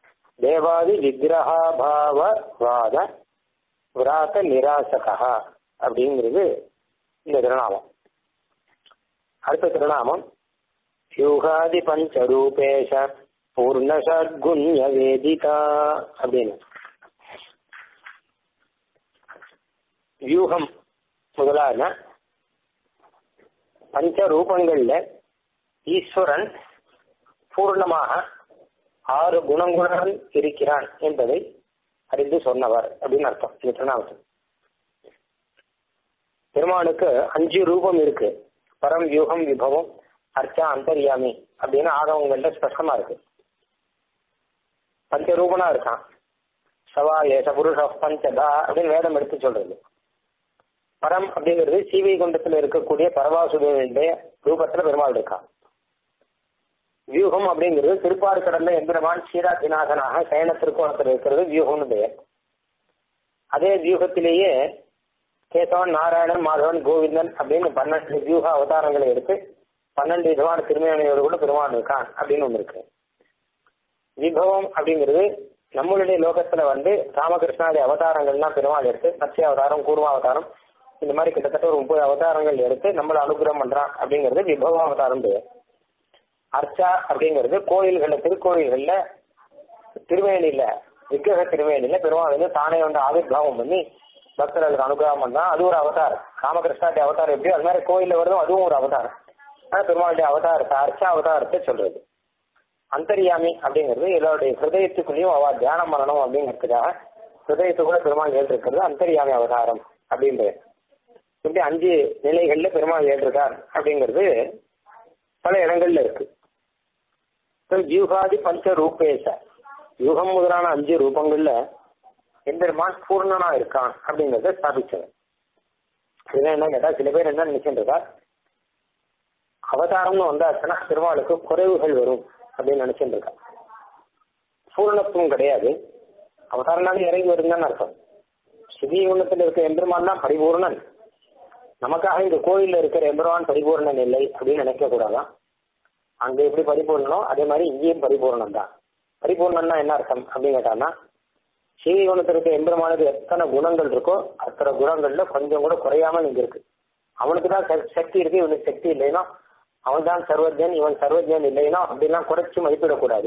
தேவாதி விக்கிரகாபாவ வாத விராத நிராசகா அப்படிங்கிறது இந்த திருநாமம் அடுத்த திருநாமம் யூகாதி பஞ்சரூபேஷ பூர்ண சத்குண்ய வேதிதா அப்படின்னு வியூகம் முதலான பஞ்ச ரூபங்கள்ல ஈஸ்வரன் பூர்ணமாக ஆறு குணங்குணன் இருக்கிறான் என்பதை அறிந்து சொன்னவர் அப்படின்னு அர்த்தம் இந்த திருநாமத்தில் பெருமானுக்கு அஞ்சு ரூபம் இருக்கு பரம் வியூகம் விபவம் அர்ச்சா அந்தர்யாமி அப்படின்னு ஆகவங்கள்ட்ட ஸ்பஷ்டமா இருக்கு பஞ்சரூபனா இருக்கான் சவா ஏச புருஷ பஞ்சதா அப்படின்னு வேதம் எடுத்து சொல்றது பரம் அப்படிங்கிறது சீவை குண்டத்தில் இருக்கக்கூடிய பரவாசுடைய ரூபத்துல பெருமாள் இருக்கான் வியூகம் அப்படிங்கிறது திருப்பாறு கடல்ல எம்பெருமான் சீராதிநாதனாக சயன திருக்கோணத்தில் இருக்கிறது வியூகம்னு பெயர் அதே வியூகத்திலேயே கேசவன் நாராயணன் மாதவன் கோவிந்தன் அப்படின்னு பன்னெண்டு வியூக அவதாரங்களை எடுத்து பன்னெண்டு விதமான திருமையானையோடு கூட பெருமான் இருக்கான் அப்படின்னு ஒன்று இருக்கு விபவம் அப்படிங்கிறது நம்மளுடைய லோகத்துல வந்து ராமகிருஷ்ணாதி அவதாரங்கள்லாம் பெருமாள் எடுத்து மத்ய அவதாரம் கூர்ம அவதாரம் இந்த மாதிரி கிட்டத்தட்ட ஒரு முப்பது அவதாரங்கள் எடுத்து நம்மளை அனுகிரகம் பண்றான் அப்படிங்கிறது விபவ அவதாரம் பேர் அர்ச்சா அப்படிங்கிறது கோயில்கள்ல திருக்கோயில்கள்ல திருவேணியில விக்கிரக திருவேணியில பெருமாள் வந்து தானே வந்து ஆவிர்வாவம் பண்ணி பக்தர்களுக்கு அனுகிரகம் பண்ணா அது ஒரு அவதாரம் ராமகிருஷ்ணாதி அவதாரம் எப்படியோ அது மாதிரி கோயில்ல வருதும் அதுவும் ஒரு அவதாரம் ஆனா பெருமாளுடைய அவதாரத்தை அர்ச்சா அவதாரத்தை சொல்றது அந்தரியாமி அப்படிங்கிறது எல்லாருடைய ஹிருதயத்துக்குள்ளேயும் அவ தியானம் பண்ணணும் அப்படிங்கிறதுக்காக ஹிருதயத்துக்குள்ள பெருமாள் ஏற்றிருக்கிறது அந்தரியாமி அவதாரம் அப்படின்றது இப்படி அஞ்சு நிலைகள்ல பெருமாள் ஏற்றிருக்கார் அப்படிங்கிறது பல இடங்கள்ல இருக்கு வியூகாதி பஞ்ச ரூபேச யூகம் முதலான அஞ்சு ரூபங்கள்ல எம்பெருமான் பூர்ணனா இருக்கான் அப்படிங்கறத ஸ்தாபிச்சவர் இதுதான் என்ன கேட்டா சில பேர் என்ன நினைச்சுருக்கா அவதாரம்னு வந்தாச்சுன்னா பெருமாளுக்கு குறைவுகள் வரும் அப்படின்னு நினைச்சுட்டு இருக்கா பூர்ணத்துவம் கிடையாது அவதாரம்னாலும் இறங்கி வருங்கன்னு அர்த்தம் சிவி குணத்தில் இருக்க எம்பெருமான் தான் பரிபூர்ணன் நமக்காக இந்த கோயில்ல இருக்கிற எம்பெருமான் பரிபூர்ணன் இல்லை அப்படின்னு நினைக்க கூடாதான் அங்க எப்படி பரிபூர்ணனோ அதே மாதிரி இங்கேயும் பரிபூர்ணம் தான் பரிபூர்ணம்னா என்ன அர்த்தம் அப்படின்னு கேட்டான்னா சீவி குணத்தில் இருக்க எம்பெருமானுக்கு எத்தனை குணங்கள் இருக்கோ அத்தனை குணங்கள்ல கொஞ்சம் கூட குறையாமல் இங்க இருக்கு அவனுக்கு தான் சக்தி இருக்கு இவனுக்கு சக்தி இல்லைன்னா அவன் தான் சர்வஜன் இவன் சர்வஜன் இல்லைன்னா அப்படிலாம் குறைச்சு மதிப்பிடக்கூடாது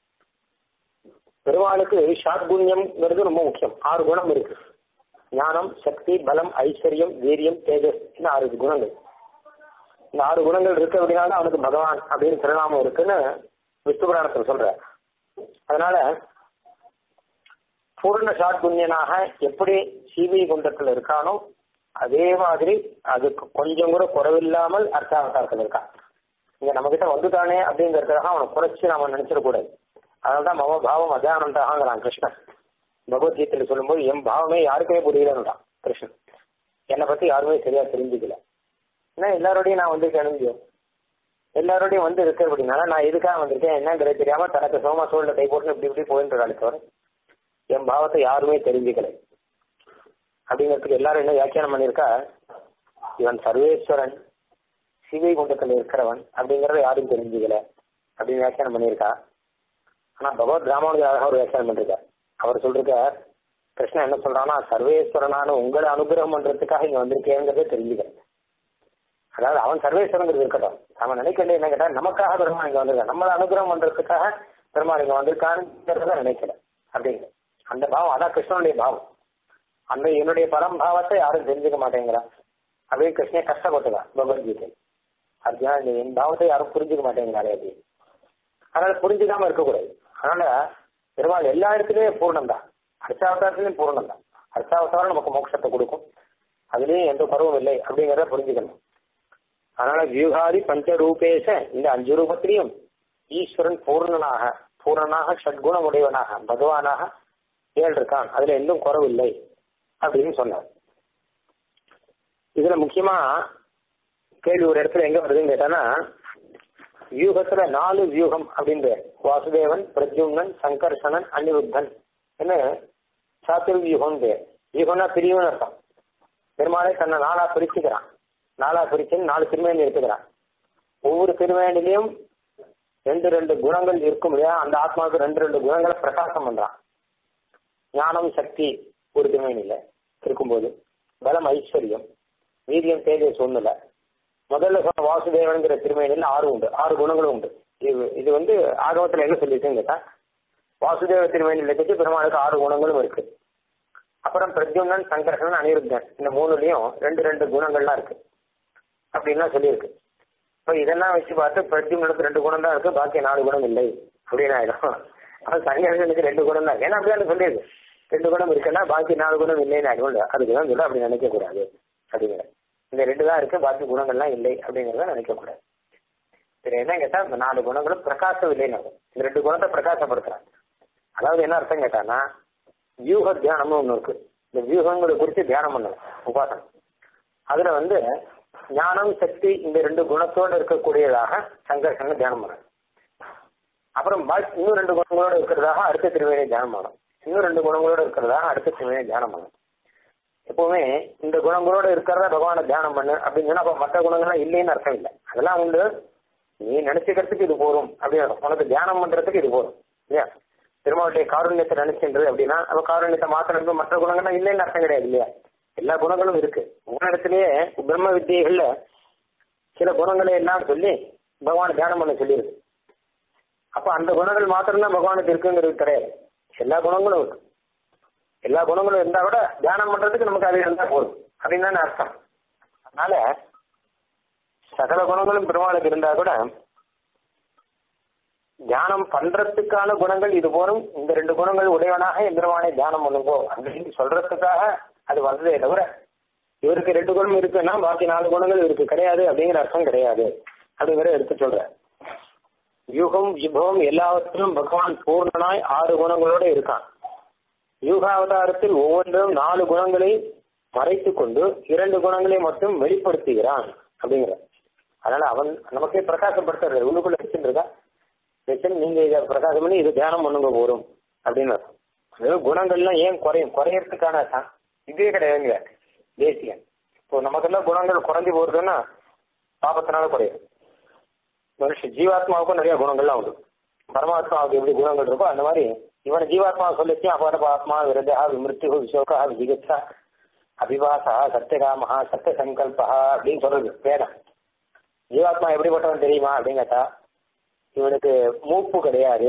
பெருமாளுக்கு ஷாத்குண்யம்ங்கிறது ரொம்ப முக்கியம் ஆறு குணம் இருக்கு ஞானம் சக்தி பலம் ஐஸ்வர்யம் வீரியம் தேஜஸ் இந்த ஆறு குணங்கள் இந்த ஆறு குணங்கள் இருக்கு அப்படின்னால அவனுக்கு பகவான் அப்படின்னு திருநாமம் இருக்குன்னு விஷ்ணு புராணத்தில் சொல்ற அதனால பூர்ண ஷாத்குண்யனாக எப்படி சீவி குண்டத்தில் இருக்கானோ அதே மாதிரி அதுக்கு கொஞ்சம் கூட குறைவில்லாமல் அர்த்தாவதாரத்தில் இருக்கான் இங்க நம்ம கிட்ட வந்துட்டானே அப்படிங்கறதுக்காக அவனை குறைச்சு நாம நினைச்சிடக்கூடாது அதனால்தான் மம பாவம் அதானந்தாங்கிறான் கிருஷ்ணன் பகவத்கீதையில சொல்லும்போது என் பாவமே யாருக்குமே புரியலன்றான் கிருஷ்ணன் என்னை பத்தி யாருமே சரியா தெரிஞ்சுக்கல ஏன்னா எல்லாரோடையும் நான் வந்து கிளம்பியோ எல்லாரோடையும் வந்து இருக்க அப்படின்னால நான் எதுக்காக வந்திருக்கேன் என்னங்கிறது தெரியாம தனக்கு சோமா சூழல கை போட்டு இப்படி இப்படி போயிட்டு தவிர என் பாவத்தை யாருமே தெரிஞ்சுக்கல அப்படிங்கிறதுக்கு எல்லாரும் என்ன வியாக்கியானம் பண்ணியிருக்கா இவன் சர்வேஸ்வரன் சிவை குண்டத்தில் இருக்கிறவன் அப்படிங்கறத யாரும் தெரிஞ்சுக்கல அப்படின்னு வியாக்கியானம் பண்ணியிருக்கா ஆனா பகவத் ராமானுஜர் அழகா ஒரு வியாக்கியானம் பண்ணிருக்கார் அவர் சொல்றார் கிருஷ்ணன் என்ன சொல்றான்னா சர்வேஸ்வரனான உங்களை அனுகிரகம் பண்றதுக்காக இங்க வந்திருக்கேங்கிறத தெரிஞ்சுக்க அதாவது அவன் சர்வேஸ்வரங்கிறது இருக்கட்டும் அவன் நினைக்கல என்ன கேட்டா நமக்காக பெருமாள் இங்க வந்திருக்கான் நம்மளை அனுகிரகம் பண்றதுக்காக பெருமாள் இங்க வந்திருக்கான்னு நினைக்கல அப்படிங்கிற அந்த பாவம் அதான் கிருஷ்ணனுடைய பாவம் அந்த என்னுடைய பரம்பாவத்தை யாரும் தெரிஞ்சுக்க மாட்டேங்கிறா அப்படின்னு கிருஷ்ணே கஷ்டப்பட்டுதான் பகவத்கீதை அர்ஜுனா இந்த என் பாவத்தை யாரும் புரிஞ்சுக்க மாட்டேங்கிறாரே அப்படி அதனால புரிஞ்சுக்காம இருக்கக்கூடாது அதனால பெருமாள் எல்லா இடத்துலயும் பூர்ணம் தான் அர்ச்சாவதாரத்திலையும் பூர்ணம் தான் அர்ச்சாவதாரம் நமக்கு மோட்சத்தை கொடுக்கும் அதுலயும் எந்த குறவும் இல்லை அப்படிங்கிறத புரிஞ்சுக்கணும் அதனால வியூகாதி பஞ்சரூபேச இந்த அஞ்சு ரூபத்திலையும் ஈஸ்வரன் பூர்ணனாக பூர்ணனாக ஷட்குணமுடையவனாக பகவானாக ஏழு இருக்கான் அதுல எந்த குறவு இல்லை அப்படின்னு சொன்னார் இதுல முக்கியமா கேள்வி ஒரு இடத்துல எங்க வருதுன்னு கேட்டானா வியூகத்துல நாலு வியூகம் அப்படின்னு வாசுதேவன் பிரத்யும்னன் சங்கர்ஷனன் அனிருத்தன் என்ன சாத்துர் வியூகம் பேர் வியூகம்னா பிரிவுன்னு அர்த்தம் பெருமாளை தன்னை நாளா பிரிச்சுக்கிறான் நாளா பிரிச்சுன்னு நாலு திருமேனி எடுத்துக்கிறான் ஒவ்வொரு திருமேனிலையும் ரெண்டு ரெண்டு குணங்கள் இருக்கும் இல்லையா அந்த ஆத்மாவுக்கு ரெண்டு ரெண்டு குணங்களை பிரகாசம் பண்றான் ஞானம் சக்தி ஒரு திருமேனியில இருக்கும்போது பலம் ஐஸ்வர்யம் வீரியம் தேஜஸ் ஒண்ணுல முதல்ல சொன்ன வாசுதேவன்கிற திருமேனியில் ஆறு உண்டு ஆறு குணங்களும் உண்டு இது இது வந்து ஆகமத்துல என்ன சொல்லிட்டுன்னு கேட்டா வாசுதேவ திருமேனியில் வச்சுட்டு பெருமாளுக்கு ஆறு குணங்களும் இருக்கு அப்புறம் பிரத்யும்னன் சங்கர்ஷன் அனிருத்தன் இந்த மூணுலயும் ரெண்டு ரெண்டு குணங்கள்லாம் இருக்கு அப்படின்லாம் சொல்லியிருக்கு இப்போ இதெல்லாம் வச்சு பார்த்து பிரத்யும்னனுக்கு ரெண்டு குணம் தான் இருக்கு பாக்கி நாலு குணம் இல்லை அப்படின்னு ஆயிடும் அவன் சங்கர்ஷனுக்கு ரெண்டு குணம் தான் ஏன்னா அப்படியே சொல்லியிருக்கு ரெண்டு குணம் இருக்குன்னா பாக்கி நாலு குணம் இல்லைன்னு ஆயிடும் அதுக்கு தான் சொல்ல அப்படி நினைக்க கூடாது அப்படிங்கிற இந்த ரெண்டு தான் இருக்கு பாக்கி குணங்கள்லாம் இல்லை அப்படிங்கிறத நினைக்க கூடாது சரி என்ன கேட்டா இந்த நாலு குணங்களும் பிரகாசம் இல்லைன்னு இந்த ரெண்டு குணத்தை பிரகாசப்படுத்துறாங்க அதாவது என்ன அர்த்தம் கேட்டான்னா வியூக தியானம்னு ஒண்ணு இருக்கு இந்த வியூகங்களை குறித்து தியானம் பண்ணணும் உபாசனம் அதுல வந்து ஞானம் சக்தி இந்த ரெண்டு குணத்தோடு இருக்கக்கூடியதாக சங்கர்ஷங்க தியானம் பண்ணணும் அப்புறம் பாக்கி இன்னும் ரெண்டு குணங்களோட இருக்கிறதாக அடுத்த திருவேணியை தியானம் பண்ணணும் இன்னும் ரெண்டு குணங்களோட இருக்கிறதாக அடுத்த திருவேணியை தியானம் பண்ணணும் எப்பவுமே இந்த குணங்களோட இருக்கிறதா பகவானை தியானம் பண்ணு அப்படின்னு சொன்னா அப்ப மற்ற குணங்கள்லாம் இல்லைன்னு அர்த்தம் இல்லை அதெல்லாம் உண்டு நீ நினைச்சுக்கிறதுக்கு இது போரும் அப்படின்னு உனக்கு தியானம் பண்றதுக்கு இது போரும் இல்லையா திருமாவளுடைய காருண்யத்தை நினைக்கின்றது அப்படின்னா அப்ப காருண்யத்தை மாத்திரம் மற்ற குணங்கள்லாம் இல்லைன்னு அர்த்தம் கிடையாது இல்லையா எல்லா குணங்களும் இருக்கு உங்களிடத்திலேயே பிரம்ம வித்தியைகள்ல சில குணங்களை எல்லாம் சொல்லி பகவானை தியானம் பண்ண சொல்லியிருக்கு அப்ப அந்த குணங்கள் மாத்திரம்தான் பகவானுக்கு இருக்குங்கிறது கிடையாது எல்லா குணங்களும் இருக்கு எல்லா குணங்களும் இருந்தா கூட தியானம் பண்றதுக்கு நமக்கு அது இருந்தா போதும் அப்படின்னு தானே அர்த்தம் அதனால சகல குணங்களும் பெருமாளுக்கு இருந்தா கூட தியானம் பண்றதுக்கான குணங்கள் இது போலும் இந்த ரெண்டு குணங்கள் உடையவனாக எந்திரவானை தியானம் பண்ணுங்கோ அப்படின்னு சொல்றதுக்காக அது வந்ததே தவிர இவருக்கு ரெண்டு குணம் இருக்குன்னா பாக்கி நாலு குணங்கள் இவருக்கு கிடையாது அப்படிங்கிற அர்த்தம் கிடையாது அப்படிங்கிற எடுத்து சொல்ற யூகம் விபவம் எல்லாவற்றிலும் பகவான் பூர்ணனாய் ஆறு குணங்களோட இருக்கான் யூகாவதாரத்தில் ஒவ்வொன்றும் நாலு குணங்களை மறைத்து கொண்டு இரண்டு குணங்களை மட்டும் வெளிப்படுத்துகிறான் அப்படிங்கிற அதனால அவன் நமக்கே பிரகாசப்படுத்துறது உள்ளுக்குள்ள வச்சுருக்கா வச்சு நீங்க இதை பிரகாசம் பண்ணி இது தியானம் பண்ணுங்க போரும் அப்படின்னு அதாவது குணங்கள்லாம் ஏன் குறையும் குறையறதுக்கான இதே கிடையாதுங்க தேசியம் இப்போ நமக்கெல்லாம் குணங்கள் குறைஞ்சி போறதுன்னா பாபத்தினால குறையும் மனுஷ ஜீவாத்மாவுக்கும் நிறைய குணங்கள்லாம் உண்டு பரமாத்மாவுக்கு எப்படி குணங்கள் இருக்கோ அந்த மாதிரி இவன் ஜீவாத்மா சொல்லிச்சு அபரபாத்மா விரதா விமிருத்து விசோகா விஜிகச்சா அபிபாசா சத்தியகாமஹா சத்திய சங்கல்பா அப்படின்னு சொல்றது வேதம் ஜீவாத்மா எப்படிப்பட்டவன் தெரியுமா அப்படின்னு கேட்டா இவனுக்கு மூப்பு கிடையாது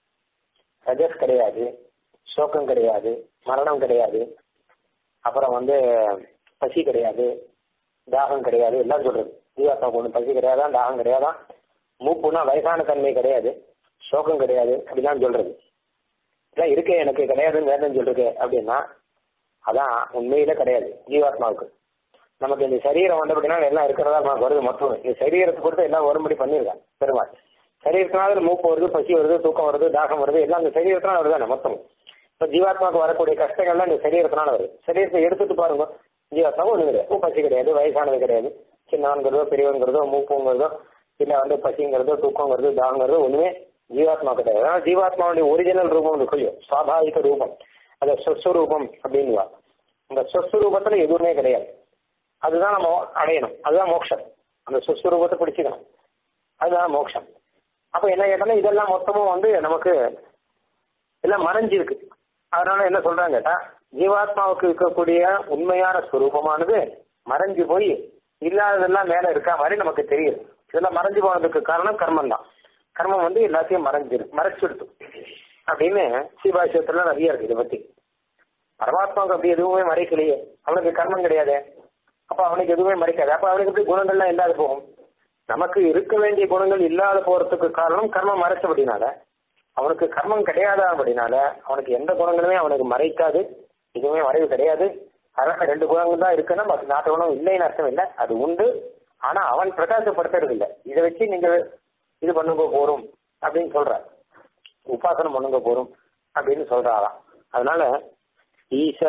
ரஜஸ் கிடையாது சோகம் கிடையாது மரணம் கிடையாது அப்புறம் வந்து பசி கிடையாது தாகம் கிடையாது எல்லாம் சொல்றது ஜீவாத்மாவுக்கு ஒன்றும் பசி கிடையாதான் தாகம் கிடையாதான் மூப்புனா வயசான தன்மை கிடையாது சோகம் கிடையாது அப்படிலாம் சொல்றது இதெல்லாம் இருக்கே எனக்கு கிடையாதுன்னு வேதம் சொல்றது அப்படின்னா அதான் உண்மையில கிடையாது ஜீவாத்மாவுக்கு நமக்கு இந்த சரீரம் வந்த அப்படின்னா எல்லாம் இருக்கிறதா நமக்கு வருது மொத்தம் இந்த சரீரத்தை பொறுத்து எல்லாம் வரும்படி பண்ணிருக்காங்க பெருமாள் சரீரத்தினால மூப்பு வருது பசி வருது தூக்கம் வருது தாகம் வருது எல்லாம் இந்த சரீரத்தினால வருதானே மொத்தம் இப்போ ஜீவாத்மாவுக்கு வரக்கூடிய கஷ்டங்கள்லாம் இந்த சரீரத்தினால வருது சரீரத்தை எடுத்துட்டு பாருங்க ஜீவாத்மாவும் ஒண்ணு கிடையாது பசி கிடையாது வயசானது கிடையாது சின்னவன்கிறதோ பெரியவன்கிறதோ மூப்புங்கிறதோ இல்ல வந்து பசிங்கிறதோ தூக்கங்கிறதோ தாகங்கிறதோ ஒண்ணுமே ஜீவாத்மா கிடையாது ஆனா ஜீவாத்மாவுடைய ஒரிஜினல் ரூபம் இருக்கு இல்லையோ சுவாபாவிக ரூபம் அது சொஸ்வரூபம் அப்படின்னுவா அந்த சொஸ்வரூபத்துல எதுவுமே கிடையாது அதுதான் நம்ம அடையணும் அதுதான் மோட்சம் அந்த சொஸ்வரூபத்தை பிடிச்சிக்கணும் அதுதான் மோட்சம் அப்ப என்ன கேட்டாலும் இதெல்லாம் மொத்தமும் வந்து நமக்கு எல்லாம் மறைஞ்சிருக்கு அதனால என்ன சொல்றாங்க கேட்டா ஜீவாத்மாவுக்கு இருக்கக்கூடிய உண்மையான ஸ்வரூபமானது மறைஞ்சு போய் இல்லாததெல்லாம் மேல இருக்கா மாதிரி நமக்கு தெரியுது இதெல்லாம் மறைஞ்சு போனதுக்கு காரணம் கர்மம் தான் கர்மம் வந்து எல்லாத்தையும் மறைஞ்சிரு மறைச்சிடுது அப்படின்னு சிவாசியத்துல நிறைய இருக்கு இதை பத்தி பரமாத்மாவுக்கு அப்படி எதுவுமே மறைக்கலையே அவனுக்கு கர்மம் கிடையாது அப்ப அவனுக்கு எதுவுமே மறைக்காது அப்ப அவனுக்கு எப்படி குணங்கள்லாம் இல்லாத போகும் நமக்கு இருக்க வேண்டிய குணங்கள் இல்லாத போறதுக்கு காரணம் கர்மம் மறைச்சபடினால அவனுக்கு கர்மம் கிடையாதா அப்படின்னால அவனுக்கு எந்த குணங்களுமே அவனுக்கு மறைக்காது எதுவுமே மறைவு கிடையாது அதனால ரெண்டு குணங்கள் தான் இருக்குன்னா மற்ற நாட்டு குணம் இல்லைன்னு அர்த்தம் இல்லை அது உண்டு ஆனா அவன் பிரகாசப்படுத்துறது இல்லை இதை வச்சு நீங்க இது பண்ணுங்க போறோம் அப்படின்னு சொல்ற உபாசனம் பண்ணுங்க போறோம் அப்படின்னு சொல்றாராம் அதனால ஈச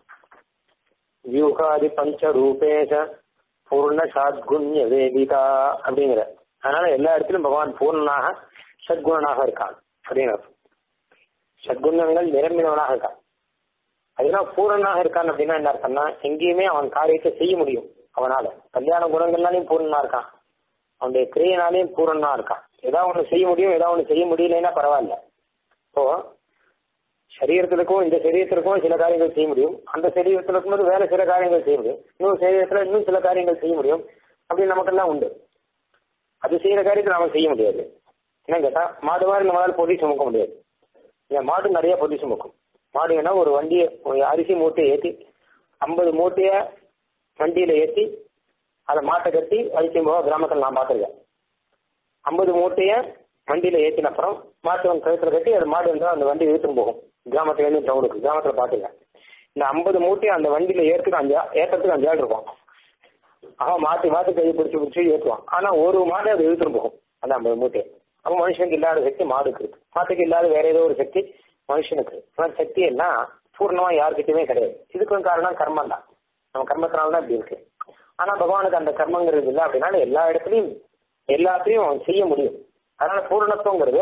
வியூகாதி பஞ்ச ரூபேஷ பூர்ண சாத்குண்ய வேதிகா அப்படிங்கிற அதனால எல்லா இடத்திலும் பகவான் பூர்ணனாக சத்குணனாக இருக்கான் அப்படின்னு சத்குணங்கள் நிரம்பினவனாக இருக்கான் அதெல்லாம் பூரணனாக இருக்கான் அப்படின்னா என்ன அர்த்தம்னா எங்கேயுமே அவன் காரியத்தை செய்ய முடியும் அவனால கல்யாண குணங்கள்னாலையும் பூரணனா இருக்கான் அவனுடைய கிரியனாலையும் பூரணனா இருக்கான் ஏதாவது ஒண்ணு செய்ய முடியும் ஏதாவது ஒண்ணு செய்ய முடியலைன்னா பரவாயில்ல இப்போ சரீரத்திற்கும் இந்த சரீரத்திற்கும் சில காரியங்கள் செய்ய முடியும் அந்த சரீரத்தில் இருக்கும்போது வேற சில காரியங்கள் செய்ய முடியும் இன்னும் சரீரத்துல இன்னும் சில காரியங்கள் செய்ய முடியும் அப்படின்னு நமக்கெல்லாம் உண்டு அது செய்யற காரியத்தை நாம செய்ய முடியாது என்ன கேட்டா மாடு மாதிரி நம்மளால பொதி சுமக்க முடியாது ஏன் மாடு நிறைய பொதி சுமக்கும் மாடு வேணா ஒரு வண்டியை ஒரு அரிசி மூட்டையை ஏற்றி ஐம்பது மூட்டைய வண்டியில ஏற்றி அதை மாட்டை கட்டி அரிசி போக கிராமத்தில் நான் பார்த்துருக்கேன் ஐம்பது மூட்டைய வண்டியில ஏற்றின அப்புறம் மாட்டு வந்து கழுத்துல கட்டி அது மாடு வந்து அந்த வண்டி இழுத்துன்னு போகும் கிராமத்துல இருந்து டவுனுக்கு கிராமத்துல பாத்துருக்கேன் இந்த ஐம்பது மூட்டையை அந்த வண்டியில ஏற்றுக்கு அஞ்சு ஏற்றத்துக்கு அஞ்சு ஆள் இருக்கும் அவன் மாத்தி மாத்தி கை பிடிச்சி பிடிச்சி ஏற்றுவான் ஆனா ஒரு மாடு அது இழுத்துட்டு போகும் அந்த ஐம்பது மூட்டையை அப்ப மனுஷனுக்கு இல்லாத சக்தி மாடுக்கு இருக்கு மாட்டுக்கு இல்லாத வேற ஏதோ ஒரு சக்தி மனுஷனுக்கு ஆனால் சக்தி எல்லாம் பூர்ணமா யாருக்கிட்டயுமே கிடையாது இதுக்கும் காரணம் கர்மம் தான் நம்ம கர்மத்தினால தான் இப்படி இருக்கு ஆனா பகவானுக்கு அந்த கர்மங்கிறது இல்லை அப்படின்னா எல்லா இடத்துலையும் எல்லாத்தையும் அவன் செய்ய முடியும் அதனால பூரணத்துவங்கிறது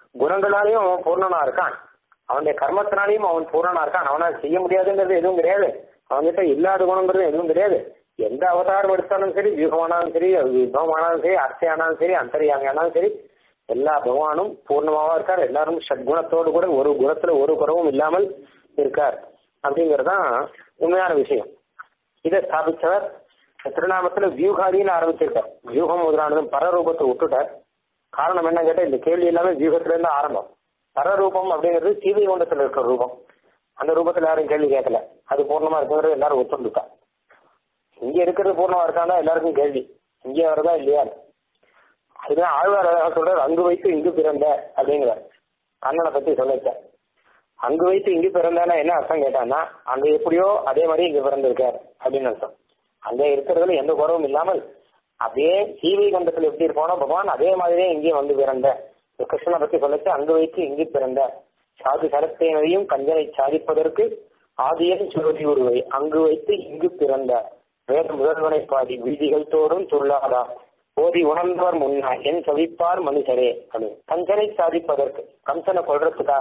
குணங்களாலையும் அவன் பூர்ணனா இருக்கான் அவனுடைய கர்மத்தினாலையும் அவன் பூர்ணனா இருக்கான் அவனால் செய்ய முடியாதுங்கிறது எதுவும் கிடையாது அவன்கிட்ட இல்லாத குணங்கிறது எதுவும் கிடையாது எந்த அவதாரம் எடுத்தாலும் சரி வியூகமானாலும் சரி விபவமானாலும் சரி அர்ச்சையானாலும் சரி அந்தரியாமையானாலும் சரி எல்லா பகவானும் பூர்ணமாவா இருக்கார் எல்லாரும் ஷட்குணத்தோடு கூட ஒரு குணத்துல ஒரு குறவும் இல்லாமல் இருக்கார் அப்படிங்கறதுதான் உண்மையான விஷயம் இதை ஸ்தாபிச்சவர் திருநாமத்துல வியூகாதின்னு ஆரம்பிச்சிருக்கார் வியூகம் முதலானதும் பரரூபத்தை விட்டுட்டார் காரணம் என்ன கேட்டா இந்த கேள்வி எல்லாமே வியூகத்துல இருந்து ஆரம்பம் பரரூபம் அப்படிங்கிறது சீதை குண்டத்துல இருக்கிற ரூபம் அந்த ரூபத்துல யாரும் கேள்வி கேட்கல அது பூர்ணமா இருக்குங்கிறது எல்லாரும் ஒத்துண்டுட்டா இங்க இருக்கிறது பூர்ணமா இருக்காண்டா எல்லாருக்கும் கேள்வி இங்கே வரதா இல்லையா அதுதான் ஆழ்வார் அழகா சொல்றாரு அங்கு வைத்து இங்கு பிறந்த அப்படிங்கிறார் கண்ணனை பத்தி சொல்லிட்டார் அங்கு வைத்து இங்கு பிறந்தானா என்ன அர்த்தம் கேட்டான்னா அங்க எப்படியோ அதே மாதிரி இங்க பிறந்திருக்கார் அப்படின்னு அர்த்தம் அங்க இருக்கிறதுல எந்த குறவும் இல்லாமல் அப்படியே சீவை கண்டத்துல எப்படி இருப்பானோ பகவான் அதே மாதிரியே இங்கேயும் வந்து பிறந்த கிருஷ்ணனை பத்தி சொல்லிச்சு அங்கு வைத்து இங்கு பிறந்த சாது சரத்தேனையும் கஞ்சனை சாதிப்பதற்கு ஆதியன் சுருதி உருவை அங்கு வைத்து இங்கு பிறந்த வேத முதல்வனை பாதி வீதிகள் தோறும் சொல்லாதா ஓதி உணர்ந்தவர் முன்னா என் சவிப்பார் மனுஷரே அது கஞ்சனை சாதிப்பதற்கு கஞ்சனை கொள்றதுக்காக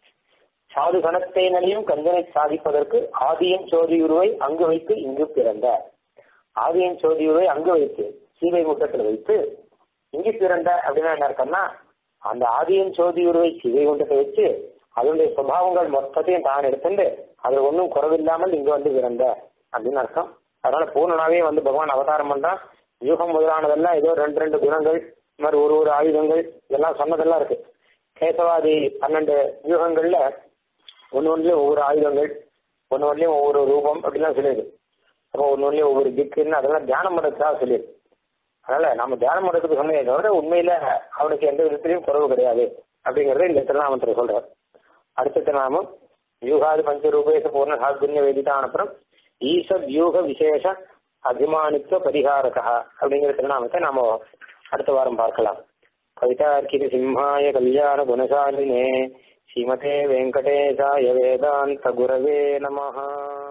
சாது கணத்தேனையும் கஞ்சனை சாதிப்பதற்கு ஆதியன் சோதியுருவை அங்கு வைத்து இங்கு பிறந்த ஆதியன் சோதியுருவை அங்கு வைத்து சீவை முட்டத்தில் வைத்து இங்கு பிறந்த அப்படின்னா என்ன இருக்கன்னா அந்த ஆதியன் சோதியுருவை சீவை முட்டத்தை வச்சு அதனுடைய சுபாவங்கள் மொத்தத்தையும் தான் எடுத்துட்டு அது ஒன்றும் குறவில்லாமல் இங்கு வந்து பிறந்த அப்படின்னு அர்த்தம் அதனால பூர்ணனாவே வந்து பகவான் அவதாரம் பண்றான் யூகம் முதலானதெல்லாம் ஏதோ ரெண்டு ரெண்டு குணங்கள் இந்த மாதிரி ஒரு ஒரு ஆயுதங்கள் இதெல்லாம் சொன்னதெல்லாம் இருக்கு கேசவாதி பன்னெண்டு யூகங்கள்ல ஒன்று ஒன்றுலயும் ஒவ்வொரு ஆயுதங்கள் ஒன்று ஒன்றுலயும் ஒவ்வொரு ரூபம் அப்படிலாம் சொல்லியது அப்போ ஒன்று ஒன்றுலயும் ஒவ்வொரு திக்குன்னு அதெல்லாம் தியானம் பண்ணுறதுக்காக சொல்லியது அதனால நம்ம தியானம் பண்ணுறதுக்கு சொன்னதை தவிர உண்மையில அவனுக்கு எந்த விதத்திலையும் குறவு கிடையாது அப்படிங்கறத இந்த திருநாமத்தில் சொல்றார் அடுத்த திருநாமம் யூகாதி பஞ்சரூபேச பூர்ண சாத்குண்ய வேதிதான் அப்புறம் ஈச வியூக விசேஷ அபிமானித்துவ பரிகாரகா அப்படிங்கிற திருநாமத்தை நாம அடுத்த வாரம் பார்க்கலாம் கவிதார்க்கிக சிம்ஹாய கல்யாண குணசாலினே ஸ்ரீமதே வெங்கடேசாய வேதாந்த குரவே நமஹா